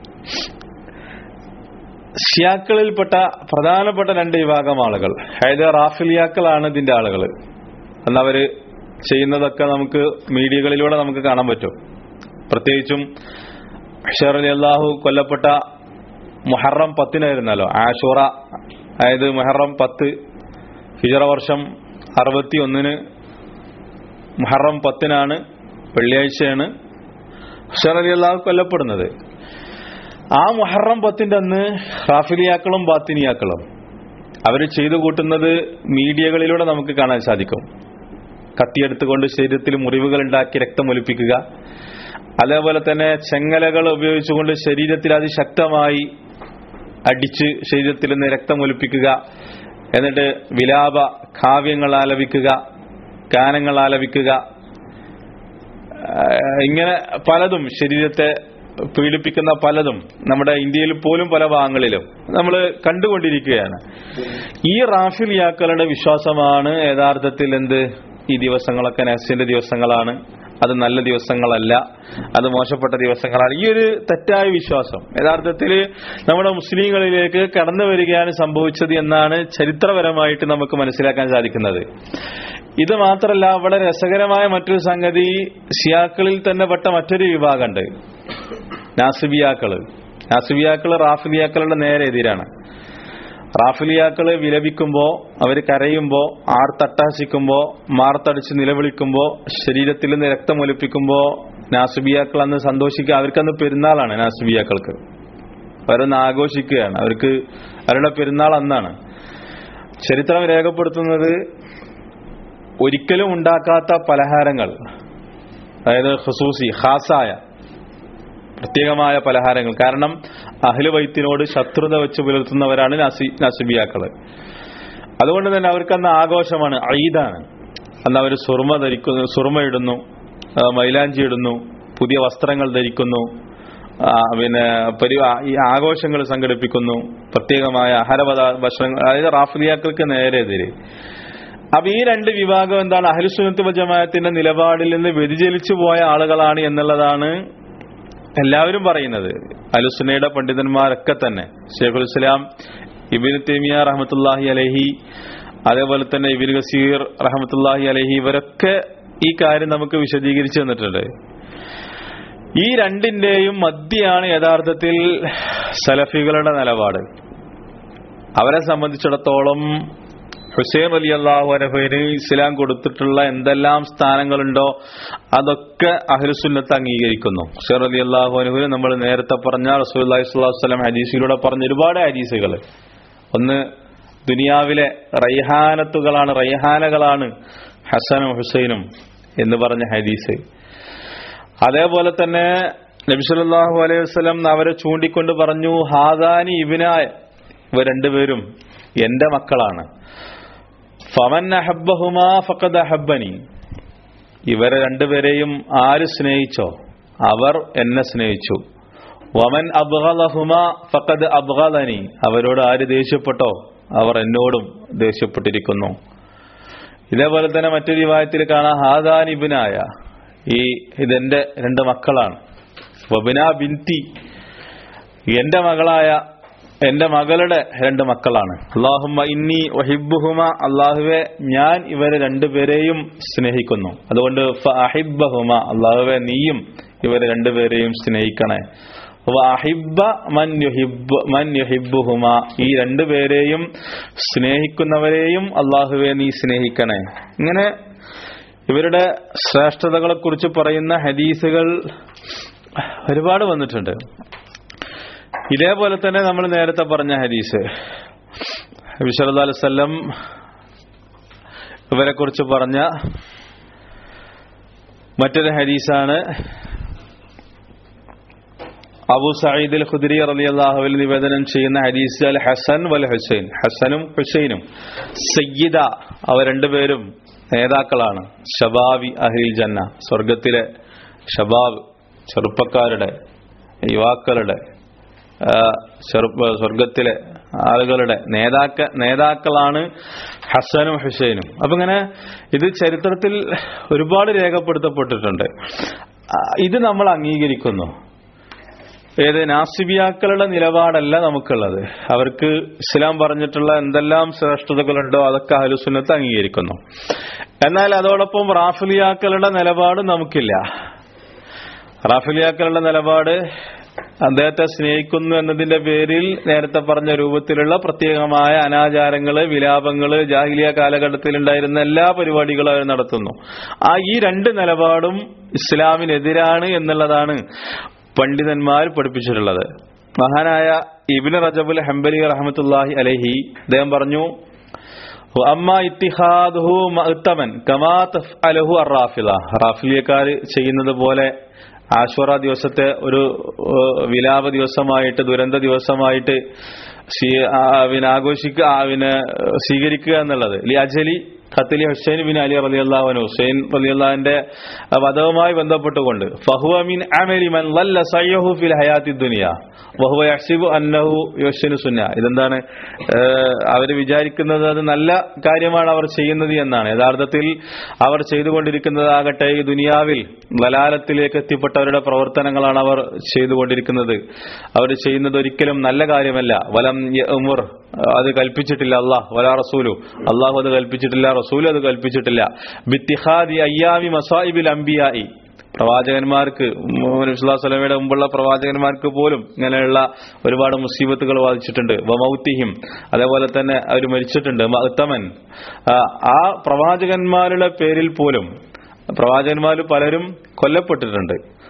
ഷിയാക്കളിൽപ്പെട്ട പ്രധാനപ്പെട്ട രണ്ട് വിഭാഗം ആളുകൾ അതായത് റാഫിലിയാക്കളാണ് ഇതിന്റെ ആളുകൾ എന്നവര് ചെയ്യുന്നതൊക്കെ നമുക്ക് മീഡിയകളിലൂടെ നമുക്ക് കാണാൻ പറ്റും പ്രത്യേകിച്ചും ഷെർ അലി അള്ളാഹു കൊല്ലപ്പെട്ട മുഹറം പത്തിനായിരുന്നല്ലോ ആഷൂറ അതായത് മുഹറം പത്ത് ഹിജറ വർഷം അറുപത്തി ഒന്നിന് മുഹറം പത്തിനാണ് വെള്ളിയാഴ്ചയാണ് ഷെർ അലി അള്ളാഹു കൊല്ലപ്പെടുന്നത് ആ മുഹറം പത്തിന്റെ അന്ന് റാഫിലിയാക്കളും ബാത്തിനിയാക്കളും അവർ ചെയ്തു കൂട്ടുന്നത് മീഡിയകളിലൂടെ നമുക്ക് കാണാൻ സാധിക്കും കത്തിയെടുത്തുകൊണ്ട് ശരീരത്തിൽ മുറിവുകൾ ഉണ്ടാക്കി രക്തമൊലിപ്പിക്കുക അതേപോലെ തന്നെ ചെങ്ങലകൾ ഉപയോഗിച്ചുകൊണ്ട് ശരീരത്തിൽ അതിശക്തമായി അടിച്ച് ശരീരത്തിൽ നിന്ന് രക്തമൊലിപ്പിക്കുക എന്നിട്ട് വിലാപ കാവ്യങ്ങൾ ആലപിക്കുക ഗാനങ്ങൾ ആലപിക്കുക ഇങ്ങനെ പലതും ശരീരത്തെ പീഡിപ്പിക്കുന്ന പലതും നമ്മുടെ ഇന്ത്യയിൽ പോലും പല ഭാഗങ്ങളിലും നമ്മൾ കണ്ടുകൊണ്ടിരിക്കുകയാണ് ഈ റാഫിലിയാക്കളുടെ വിശ്വാസമാണ് യഥാർത്ഥത്തിൽ എന്ത് ഈ ദിവസങ്ങളൊക്കെ നഹസിന്റെ ദിവസങ്ങളാണ് അത് നല്ല ദിവസങ്ങളല്ല അത് മോശപ്പെട്ട ദിവസങ്ങളാണ് ഈ ഒരു തെറ്റായ വിശ്വാസം യഥാർത്ഥത്തിൽ നമ്മുടെ മുസ്ലിങ്ങളിലേക്ക് കടന്നു വരികയാണ് സംഭവിച്ചത് എന്നാണ് ചരിത്രപരമായിട്ട് നമുക്ക് മനസ്സിലാക്കാൻ സാധിക്കുന്നത് ഇത് മാത്രമല്ല വളരെ രസകരമായ മറ്റൊരു സംഗതി ഷിയാക്കളിൽ തന്നെ പെട്ട മറ്റൊരു വിഭാഗമുണ്ട് നാസിബിയാക്കള് നാസിബിയാക്കള് റാഫിലിയാക്കളുടെ നേരെ എതിരാണ് റാഫിലിയാക്കള് വിലപിക്കുമ്പോ അവർ കരയുമ്പോ ആർത്തട്ടഹസിക്കുമ്പോ മാർത്തടിച്ച് നിലവിളിക്കുമ്പോ ശരീരത്തിൽ നിന്ന് രക്തമൊലിപ്പിക്കുമ്പോ നാസുബിയാക്കൾ അന്ന് സന്തോഷിക്കുക അവർക്കന്ന് പെരുന്നാളാണ് നാസുബിയാക്കൾക്ക് അവരൊന്ന് ആഘോഷിക്കുകയാണ് അവർക്ക് അവരുടെ പെരുന്നാൾ അന്നാണ് ചരിത്രം രേഖപ്പെടുത്തുന്നത് ഒരിക്കലും ഉണ്ടാക്കാത്ത പലഹാരങ്ങൾ അതായത് ഹസൂസി ഖാസായ പ്രത്യേകമായ പലഹാരങ്ങൾ കാരണം അഹ്ലു വൈത്തിനോട് ശത്രുത വെച്ച് പുലർത്തുന്നവരാണ് നാസി നാസിബിയാക്കള് അതുകൊണ്ട് തന്നെ അവർക്ക് അന്ന് ആഘോഷമാണ് ഐദാണ് അന്ന് അവർ സുർമ ധരിക്കുന്നു സുർമ ഇടുന്നു ആ, മൈലാഞ്ചി ഇടുന്നു പുതിയ വസ്ത്രങ്ങൾ ധരിക്കുന്നു ആ, പിന്നെ പരി ഈ ആഘോഷങ്ങൾ സംഘടിപ്പിക്കുന്നു പ്രത്യേകമായ ആഹാരപദാ ഭക്ഷണങ്ങൾ അതായത് റാഫിലിയാക്കൾക്ക് നേരെ എതിരെ അപ്പൊ ഈ രണ്ട് വിഭാഗം എന്താണ് അഹ്ലുസുന്നത്ത് ജമാഅത്തിന്റെ നിലപാടിൽ നിന്ന് വ്യതിചലിച്ചു പോയ ആളുകളാണ് എന്നുള്ളതാണ് എല്ലാവരും പറയുന്നത് അലുസുനയുടെ പണ്ഡിതന്മാരൊക്കെ തന്നെ ഷെയ്ഖുൽ ഇസ്ലാം ഇബിൻ തേമിയ റഹമത്തുല്ലാഹി അലഹി അതേപോലെ തന്നെ ഇബിൻ ഗസീർ റഹമത്തുല്ലാഹി അലഹി ഇവരൊക്കെ ഈ കാര്യം നമുക്ക് വിശദീകരിച്ചു തന്നിട്ടുണ്ട് ഈ രണ്ടിന്റെയും മധ്യയാണ് യഥാർത്ഥത്തിൽ സലഫികളുടെ നിലപാട് അവരെ സംബന്ധിച്ചിടത്തോളം ഹുസൈൻ അലി അള്ളാഹു അനഹുവിന് ഇസ്ലാം കൊടുത്തിട്ടുള്ള എന്തെല്ലാം സ്ഥാനങ്ങളുണ്ടോ അതൊക്കെ അഹ്ലുസുന്നത്ത് അംഗീകരിക്കുന്നു ഹുസൈൻ അലി അള്ളാഹു അനഹുവിന് നമ്മൾ നേരത്തെ പറഞ്ഞ റസൂല്ലി സ്വലാഹു വസ്ലം ഹദീസിലൂടെ പറഞ്ഞ ഒരുപാട് ഹദീസുകൾ ഒന്ന് ദുനിയാവിലെ റൈഹാനത്തുകളാണ് റൈഹാനകളാണ് ഹസനും ഹുസൈനും എന്ന് പറഞ്ഞ ഹദീസ് അതേപോലെ തന്നെ നബിസല്ലാഹു അലൈഹി വസ്ലം അവരെ ചൂണ്ടിക്കൊണ്ട് പറഞ്ഞു ഹാദാനി ഇബിനായ ഇവ രണ്ടുപേരും എന്റെ മക്കളാണ് ഫമൻ അഹബ്ബഹുമാ ഫഖദ് അഹബ്ബനി ഇവരെ രണ്ടുപേരെയും ആര് സ്നേഹിച്ചോ അവർ എന്നെ സ്നേഹിച്ചു വമൻ അബ്ഗലഹുമാ ഫഖദ് അബ്ഗലനി അവരോട് ആര് ദേഷ്യപ്പെട്ടോ അവർ എന്നോടും ദേഷ്യപ്പെട്ടിരിക്കുന്നു ഇതേപോലെ തന്നെ മറ്റൊരു വിവാഹത്തിൽ കാണാം ഹാദാൻ ഇബിനായ ഈ ഇതെന്റെ രണ്ട് മക്കളാണ് വബിന ബിൻതി എന്റെ മകളായ എന്റെ മകളുടെ രണ്ട് മക്കളാണ് അള്ളാഹുമ്മ ഇന്നി വഹിബുഹുമ അള്ളാഹുവെ ഞാൻ ഇവരെ രണ്ടുപേരെയും സ്നേഹിക്കുന്നു അതുകൊണ്ട് അഹിബഹുമ അള്ളാഹുവെ നീയും ഇവരെ രണ്ടുപേരെയും സ്നേഹിക്കണേ അഹിബ മൻ യുഹിബ് മൻ യുഹിബുഹുമ ഈ രണ്ടുപേരെയും സ്നേഹിക്കുന്നവരെയും അള്ളാഹുവെ നീ സ്നേഹിക്കണേ ഇങ്ങനെ ഇവരുടെ ശ്രേഷ്ഠതകളെ കുറിച്ച് പറയുന്ന ഹദീസുകൾ ഒരുപാട് വന്നിട്ടുണ്ട് ഇതേപോലെ തന്നെ നമ്മൾ നേരത്തെ പറഞ്ഞ ഹദീസ് വിശാല അലൈവല്ലം ഇവരെ കുറിച്ച് പറഞ്ഞ മറ്റൊരു ഹദീസാണ് അബു സയ്യിദ് അൽ ഖുദരി റളിയല്ലാഹുവിൽ നിവേദനം ചെയ്യുന്ന ഹദീസ് അൽ ഹസൻ വൽ ഹുസൈൻ ഹസനും ഹുസൈനും സയ്യിദ അവ രണ്ടുപേരും നേതാക്കളാണ് ഷബാബി അഹിൽ ജന്ന സ്വർഗത്തിലെ ഷബാബ് ചെറുപ്പക്കാരുടെ യുവാക്കളുടെ ചെറുപ്പ സ്വർഗത്തിലെ ആളുകളുടെ നേതാക്ക നേതാക്കളാണ് ഹസനും ഹുസൈനും അപ്പൊ ഇങ്ങനെ ഇത് ചരിത്രത്തിൽ ഒരുപാട് രേഖപ്പെടുത്തപ്പെട്ടിട്ടുണ്ട് ഇത് നമ്മൾ അംഗീകരിക്കുന്നു ഏത് നാസിബിയാക്കളുടെ നിലപാടല്ല നമുക്കുള്ളത് അവർക്ക് ഇസ്ലാം പറഞ്ഞിട്ടുള്ള എന്തെല്ലാം ശ്രേഷ്ഠതകളുണ്ടോ അതൊക്കെ അഹലുസുന്നത്ത് അംഗീകരിക്കുന്നു എന്നാൽ അതോടൊപ്പം റാഫിലിയാക്കളുടെ നിലപാട് നമുക്കില്ല റാഫിലിയാക്കളുടെ നിലപാട് അദ്ദേഹത്തെ സ്നേഹിക്കുന്നു എന്നതിന്റെ പേരിൽ നേരത്തെ പറഞ്ഞ രൂപത്തിലുള്ള പ്രത്യേകമായ അനാചാരങ്ങള് വിലാപങ്ങള് ജാഹിലിയ കാലഘട്ടത്തിൽ ഉണ്ടായിരുന്ന എല്ലാ പരിപാടികളും അവർ നടത്തുന്നു ആ ഈ രണ്ട് നിലപാടും ഇസ്ലാമിനെതിരാണ് എന്നുള്ളതാണ് പണ്ഡിതന്മാർ പഠിപ്പിച്ചിട്ടുള്ളത് മഹാനായ ഇബിന് റജബുൽ ഹംബലി റഹമത്തുല്ലാഹി അലഹി അദ്ദേഹം പറഞ്ഞു അമ്മ ഇത്തിഹാദുഹു മഅ്തമൻ കമാ തഫ്അലുഹു അറാഫില റാഫിലിയക്കാർ ചെയ്യുന്നത് പോലെ ആശ്വറ ദിവസത്തെ ഒരു വിലാപ ദിവസമായിട്ട് ദുരന്ത ദിവസമായിട്ട് പിന്നെ ആഘോഷിക്കുക പിന്നെ സ്വീകരിക്കുക എന്നുള്ളത് ലി അജലി ഖത്തലി ഹുസൈൻ ബിൻ അലി റലി അള്ളാഹുനു ഹുസൈൻ റലി അള്ളാഹിന്റെ വധവുമായി ബന്ധപ്പെട്ടുകൊണ്ട് ഫഹുവ മിൻ അമലി മൻ ലല്ല സയ്യഹു ഫിൽ ഹയാത്തി ദുനിയ വഹുവ യഹ്സിബു അന്നഹു യുഹ്സിനു സുന്ന ഇതെന്താണ് അവർ വിചാരിക്കുന്നത് അത് നല്ല കാര്യമാണ് അവർ ചെയ്യുന്നത് എന്നാണ് യഥാർത്ഥത്തിൽ അവർ ചെയ്തുകൊണ്ടിരിക്കുന്നതാകട്ടെ ഈ ദുനിയാവിൽ വലാലത്തിലേക്ക് എത്തിപ്പെട്ടവരുടെ പ്രവർത്തനങ്ങളാണ് അവർ ചെയ്തുകൊണ്ടിരിക്കുന്നത് അവർ ചെയ്യുന്നത് ഒരിക്കലും നല്ല കാര്യമല്ല വലം ഉമർ അത് കൽപ്പിച്ചിട്ടില്ല അള്ളാഹ് വലാ റസൂലു അള്ളാഹു അത് കൽപ്പിച്ചിട്ടില്ല റസൂൽ അത് കൽപ്പിച്ചിട്ടില്ല ബിത്തിഹാദി അയ്യാമി മസായിബിൽ അംബിയായി പ്രവാചകന്മാർക്ക് സ്വലമയുടെ മുമ്പുള്ള പ്രവാചകന്മാർക്ക് പോലും ഇങ്ങനെയുള്ള ഒരുപാട് മുസീബത്തുകൾ ബാധിച്ചിട്ടുണ്ട് വമൗത്തിഹിം അതേപോലെ തന്നെ അവർ മരിച്ചിട്ടുണ്ട് മഹത്തമൻ ആ പ്രവാചകന്മാരുടെ പേരിൽ പോലും പ്രവാചകന്മാർ പലരും കൊല്ലപ്പെട്ടിട്ടുണ്ട്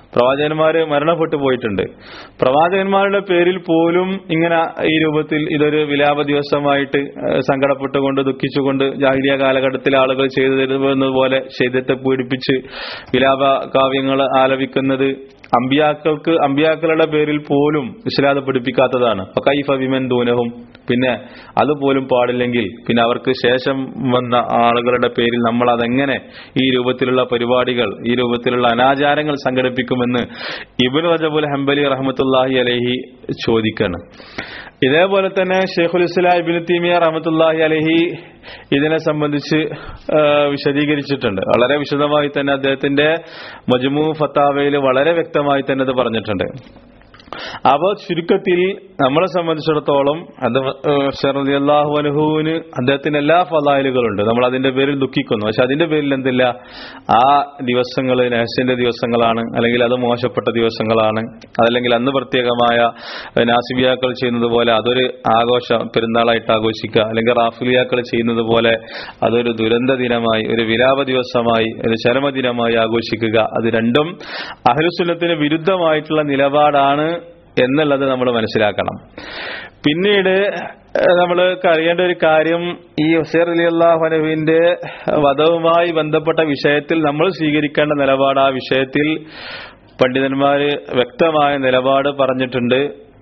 പ്രവാചകന്മാര് മരണപ്പെട്ടു പോയിട്ടുണ്ട് പ്രവാചകന്മാരുടെ പേരിൽ പോലും ഇങ്ങനെ ഈ രൂപത്തിൽ ഇതൊരു വിലാപ ദിവസമായിട്ട് ഏഹ്, സങ്കടപ്പെട്ടുകൊണ്ട് ദുഃഖിച്ചുകൊണ്ട് ജാഹിലിയ കാലഘട്ടത്തിൽ ആളുകൾ ചെയ്തിരുന്നത് പോലെ ശൈത്യത്തെ പീഡിപ്പിച്ച് വിലാപ കാവ്യങ്ങൾ ആലപിക്കുന്നത് അമ്പിയാക്കൾക്ക് അമ്പിയാക്കളുടെ പേരിൽ പോലും ഇസ്ലാദ് പഠിപ്പിക്കാത്തതാണ് കൈഫ വിമൻ ദൂനവും പിന്നെ അതുപോലും പാടില്ലെങ്കിൽ പിന്നെ അവർക്ക് ശേഷം വന്ന ആളുകളുടെ പേരിൽ നമ്മൾ അതെങ്ങനെ ഈ രൂപത്തിലുള്ള പരിപാടികൾ ഈ രൂപത്തിലുള്ള അനാചാരങ്ങൾ സംഘടിപ്പിക്കുമെന്ന് ഇബുൽ റജബുൽ ഹംബലി റഹമത്തുല്ലാഹി അലഹി ചോദിക്കാണ് ഇതേപോലെ തന്നെ ഷെയ്ഖുൽ ഇസ്ലാം ഇബിൻ തീമിയ റഹമത്തുല്ലാഹി അലഹി ഇതിനെ സംബന്ധിച്ച് ആ, വിശദീകരിച്ചിട്ടുണ്ട് വളരെ വിശദമായി തന്നെ അദ്ദേഹത്തിന്റെ മജ്മു ഫത്താവയിൽ വളരെ വ്യക്തമായി തന്നെ അത് പറഞ്ഞിട്ടുണ്ട് അപ്പോ ചുരുക്കത്തിൽ നമ്മളെ സംബന്ധിച്ചിടത്തോളം അത് അള്ളാഹു അനുഹുവിന് അദ്ദേഹത്തിന് എല്ലാ ഫലായിലുകളുണ്ട് നമ്മൾ അതിന്റെ പേരിൽ ദുഃഖിക്കുന്നു പക്ഷെ അതിന്റെ പേരിൽ എന്തില്ല ആ ദിവസങ്ങൾ നഹസിന്റെ ദിവസങ്ങളാണ് അല്ലെങ്കിൽ അത് മോശപ്പെട്ട ദിവസങ്ങളാണ് അതല്ലെങ്കിൽ അന്ന് പ്രത്യേകമായ നാസിബിയാക്കൾ ചെയ്യുന്നത് പോലെ അതൊരു ആഘോഷ പെരുന്നാളായിട്ട് ആഘോഷിക്കുക അല്ലെങ്കിൽ റാഫുലിയാക്കൾ ചെയ്യുന്നത് പോലെ അതൊരു ദുരന്ത ദിനമായി ഒരു വിലാപ ദിവസമായി ഒരു ചരമദിനമായി ആഘോഷിക്കുക അത് രണ്ടും അഹ്ലുസുന്നത്തിന് വിരുദ്ധമായിട്ടുള്ള നിലപാടാണ് എന്നുള്ളത് നമ്മൾ മനസ്സിലാക്കണം പിന്നീട് നമ്മൾ അറിയേണ്ട ഒരു കാര്യം ഈ ഹുസൈർ അലി അള്ളാഹുനവിന്റെ വധവുമായി ബന്ധപ്പെട്ട വിഷയത്തിൽ നമ്മൾ സ്വീകരിക്കേണ്ട നിലപാട് ആ വിഷയത്തിൽ പണ്ഡിതന്മാര് വ്യക്തമായ നിലപാട് പറഞ്ഞിട്ടുണ്ട്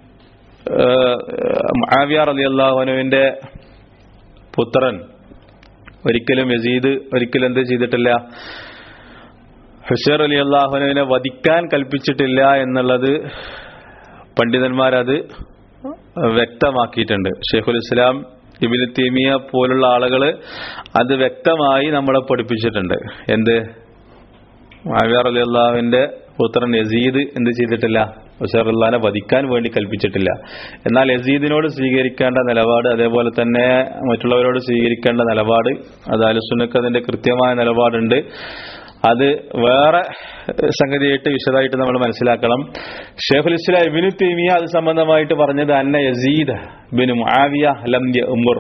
ആവിയാർ അലി അള്ളാഹുനുവിന്റെ പുത്രൻ ഒരിക്കലും യസീദ് ഒരിക്കലും എന്ത് ചെയ്തിട്ടില്ല ഹുസൈർ അലി അള്ളാഹുനുവിനെ വധിക്കാൻ കൽപ്പിച്ചിട്ടില്ല എന്നുള്ളത് പണ്ഡിതന്മാരത് വ്യക്തമാക്കിയിട്ടുണ്ട് ഷെയ്ഖുൽ ഇസ്ലാം ഇബിന് തീമിയ പോലുള്ള ആളുകൾ അത് വ്യക്തമായി നമ്മളെ പഠിപ്പിച്ചിട്ടുണ്ട് എന്ത് മാവിയാർ അലി അള്ളാഹുവിന്റെ പുത്രൻ യസീദ് എന്ത് ചെയ്തിട്ടില്ല ഹുസൈർ അള്ളഹാനെ വധിക്കാൻ വേണ്ടി കൽപ്പിച്ചിട്ടില്ല എന്നാൽ യസീദിനോട് സ്വീകരിക്കേണ്ട നിലപാട് അതേപോലെ തന്നെ മറ്റുള്ളവരോട് സ്വീകരിക്കേണ്ട നിലപാട് അത് അലുസുനക്ക് അതിന്റെ കൃത്യമായ നിലപാടുണ്ട് അത് വേറെ സംഗതിയായിട്ട് വിശദമായിട്ട് നമ്മൾ മനസ്സിലാക്കണം ഷേഖുൽ ഇസ്ലാം ഇബിനു തീമിയ അത് സംബന്ധമായിട്ട് പറഞ്ഞത് അന്ന യസീദ് ബിൻ മുആവിയ ലം യഉമുർ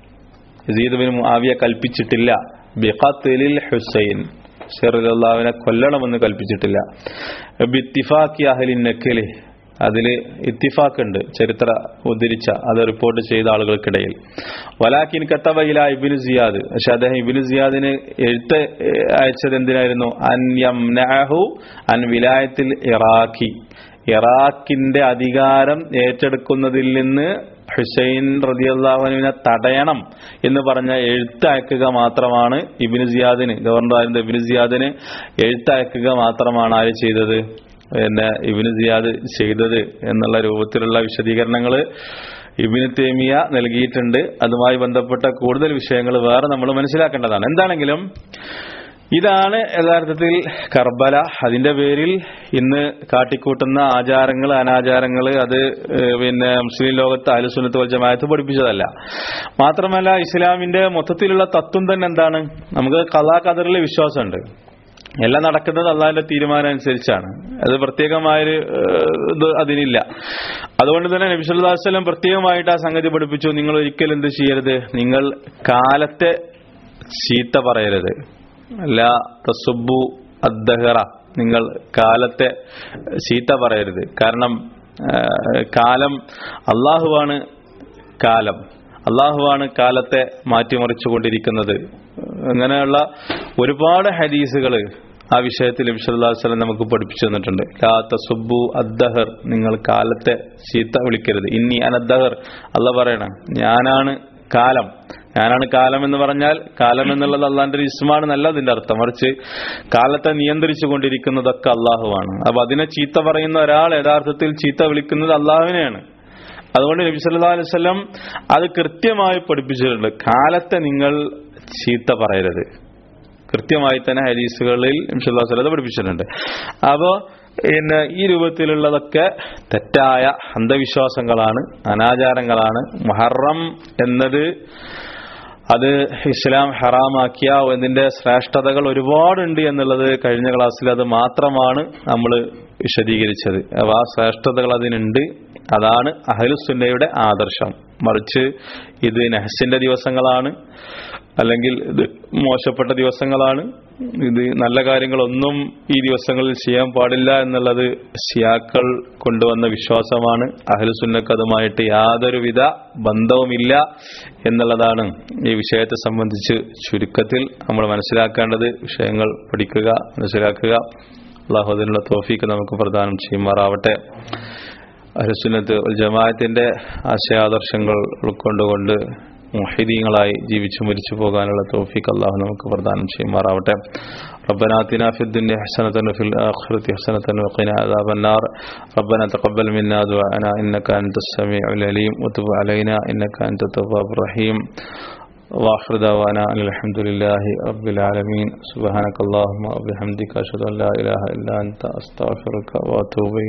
യസീദ് ബിൻ മുആവിയ കൽപ്പിച്ചിട്ടില്ല ബിഖത്ലിൽ ഹുസൈൻ ഷെറുല്ലാവിനെ കൊല്ലണമെന്ന് കൽപ്പിച്ചിട്ടില്ല ബിത്തിഫാക്കി അഹലിൻ നക്കലി അതിൽ ഇത്തിഫാക്ക് ഉണ്ട് ചരിത്ര ഉദ്ധരിച്ച അത് റിപ്പോർട്ട് ചെയ്ത ആളുകൾക്കിടയിൽ വലാക്കിൻ കത്തബയില ഇബിനു സിയാദ് പക്ഷെ അദ്ദേഹം ഇബിനു സിയാദിന് എഴുത്ത് അയച്ചത് എന്തിനായിരുന്നു അൻ യംനഹു അൻ വിലായത്തിൽ ഇറാഖി ഇറാഖിന്റെ അധികാരം ഏറ്റെടുക്കുന്നതിൽ നിന്ന് ഹുസൈൻ റതിയല്ലാഹുവിനെ തടയണം എന്ന് പറഞ്ഞ എഴുത്തയക്കുക മാത്രമാണ് ഇബിന് സിയാദിന് ഗവർണറായിരുന്ന ഇബിന് സിയാദിന് എഴുത്തയക്കുക മാത്രമാണ് ആര് ചെയ്തത് പിന്നെ ഇബിന് സിയാദ് ചെയ്തത് എന്നുള്ള രൂപത്തിലുള്ള വിശദീകരണങ്ങൾ ഇബിന് തേമിയ നൽകിയിട്ടുണ്ട് അതുമായി ബന്ധപ്പെട്ട കൂടുതൽ വിഷയങ്ങൾ വേറെ നമ്മൾ മനസ്സിലാക്കേണ്ടതാണ് എന്താണെങ്കിലും ഇതാണ് യഥാർത്ഥത്തിൽ കർബല അതിന്റെ പേരിൽ ഇന്ന് കാട്ടിക്കൂട്ടുന്ന ആചാരങ്ങൾ അനാചാരങ്ങൾ അത് ഏഹ്, പിന്നെ മുസ്ലിം ലോകത്ത് അലുസുനത്ത് വൽ ജമാഅത്ത് പഠിപ്പിച്ചതല്ല മാത്രമല്ല ഇസ്ലാമിന്റെ മൊത്തത്തിലുള്ള തത്വം തന്നെ എന്താണ് നമുക്ക് കലാ കദറിൽ വിശ്വാസമുണ്ട് എല്ലാം നടക്കുന്നത് അള്ളാഹിന്റെ തീരുമാനം അനുസരിച്ചാണ് അത് പ്രത്യേകമായൊരു ഏഹ്, ഇത് അതിനില്ല അതുകൊണ്ട് തന്നെ നബി സല്ലല്ലാഹു അലൈഹി വസല്ലം പ്രത്യേകമായിട്ട് ആ സംഗതി പഠിപ്പിച്ചു നിങ്ങൾ ഒരിക്കലും എന്ത് ചെയ്യരുത് നിങ്ങൾ കാലത്തെ ചീത്ത പറയരുത് ലാ തസുബു അദ്ദഹറ നിങ്ങൾ കാലത്തെ ചീത്ത പറയരുത് കാരണം ആ, കാലം അള്ളാഹുവാണ് കാലം അള്ളാഹുവാണ് കാലത്തെ മാറ്റിമറിച്ചു കൊണ്ടിരിക്കുന്നത് അങ്ങനെയുള്ള ഒരുപാട് ഹദീസുകൾ ആ വിഷയത്തിൽ വിശ്വല്ലാസ്ലം നമുക്ക് പഠിപ്പിച്ചു തന്നിട്ടുണ്ട് ലാ തസുബു അദ്ദഹർ നിങ്ങൾ കാലത്തെ ചീത്ത വിളിക്കരുത് ഇനി അനദ്ദഹർ അല്ല പറയണം ഞാനാണ് കാലം ഞാനാണ് കാലം എന്ന് പറഞ്ഞാൽ കാലം എന്നുള്ളത് അള്ളാന്റെ ഒരു ഇസ്മാണ് നല്ല അതിന്റെ അർത്ഥം മറിച്ച് കാലത്തെ നിയന്ത്രിച്ചു കൊണ്ടിരിക്കുന്നതൊക്കെ അള്ളാഹുവാണ് അപ്പൊ അതിനെ ചീത്ത പറയുന്ന ഒരാൾ യഥാർത്ഥത്തിൽ ചീത്ത വിളിക്കുന്നത് അള്ളാഹുവിനെയാണ് അതുകൊണ്ട് നബി സല്ലല്ലാഹു അലൈഹി വസല്ലം അത് കൃത്യമായി പഠിപ്പിച്ചിട്ടുണ്ട് കാലത്തെ നിങ്ങൾ ചീത്ത പറയരുത് കൃത്യമായി തന്നെ ഹദീസുകളിൽ നബി സല്ലല്ലാഹു അലൈഹി വസല്ലം അത് പഠിപ്പിച്ചിട്ടുണ്ട് അപ്പോ പിന്നെ ഈ രൂപത്തിലുള്ളതൊക്കെ തെറ്റായ അന്ധവിശ്വാസങ്ങളാണ് അനാചാരങ്ങളാണ് മുഹറം എന്നത് അത് ഇസ്ലാം ഹറാമാക്കിയ അതിന്റെ ശ്രേഷ്ഠതകൾ ഒരുപാടുണ്ട് എന്നുള്ളത് കഴിഞ്ഞ ക്ലാസ്സിൽ അത് മാത്രമാണ് നമ്മൾ വിശദീകരിച്ചത് അപ്പൊ ആ ശ്രേഷ്ഠതകൾ അതിനുണ്ട് അതാണ് അഹലുസുന്നയുടെ ആദർശം മറിച്ച് ഇത് നഹസിന്റെ ദിവസങ്ങളാണ് അല്ലെങ്കിൽ ഇത് മോശപ്പെട്ട ദിവസങ്ങളാണ് ഇത് നല്ല കാര്യങ്ങളൊന്നും ഈ ദിവസങ്ങളിൽ ചെയ്യാൻ പാടില്ല എന്നുള്ളത് ഷിയാക്കൾ കൊണ്ടുവന്ന വിശ്വാസമാണ് അഹ്ലുസുന്നക്ക് അതുമായിട്ട് യാതൊരുവിധ ബന്ധവുമില്ല എന്നുള്ളതാണ് ഈ വിഷയത്തെ സംബന്ധിച്ച് ചുരുക്കത്തിൽ നമ്മൾ മനസ്സിലാക്കേണ്ടത് വിഷയങ്ങൾ പഠിക്കുക മനസ്സിലാക്കുക അള്ളാഹു അതിനുള്ള തോഫീക്ക് നമുക്ക് പ്രദാനം ചെയ്യുമാറാവട്ടെ അഹ്ലുസുന്നത്ത് ജമാഅത്തിന്റെ ആശയാദർശങ്ങൾ ഉൾക്കൊണ്ടുകൊണ്ട് മുഹിദീങ്ങളായി ജീവിച്ചു മരിച്ചു പോകാനുള്ള തോഫിക്ക് അള്ളാഹു നമുക്ക് പ്രദാനം ചെയ്യുമാറാവട്ടെ ربنا آتنا في الدنيا حسنة وفي الآخرة حسنة وقنا عذاب النار ربنا تقبل منا دعاءنا إنك أنت السميع العليم وتب علينا إنك أنت التواب الرحيم واخر دعوانا ان الحمد لله رب العالمين سبحانك اللهم وبحمدك اشهد ان لا اله الا انت استغفرك واتوب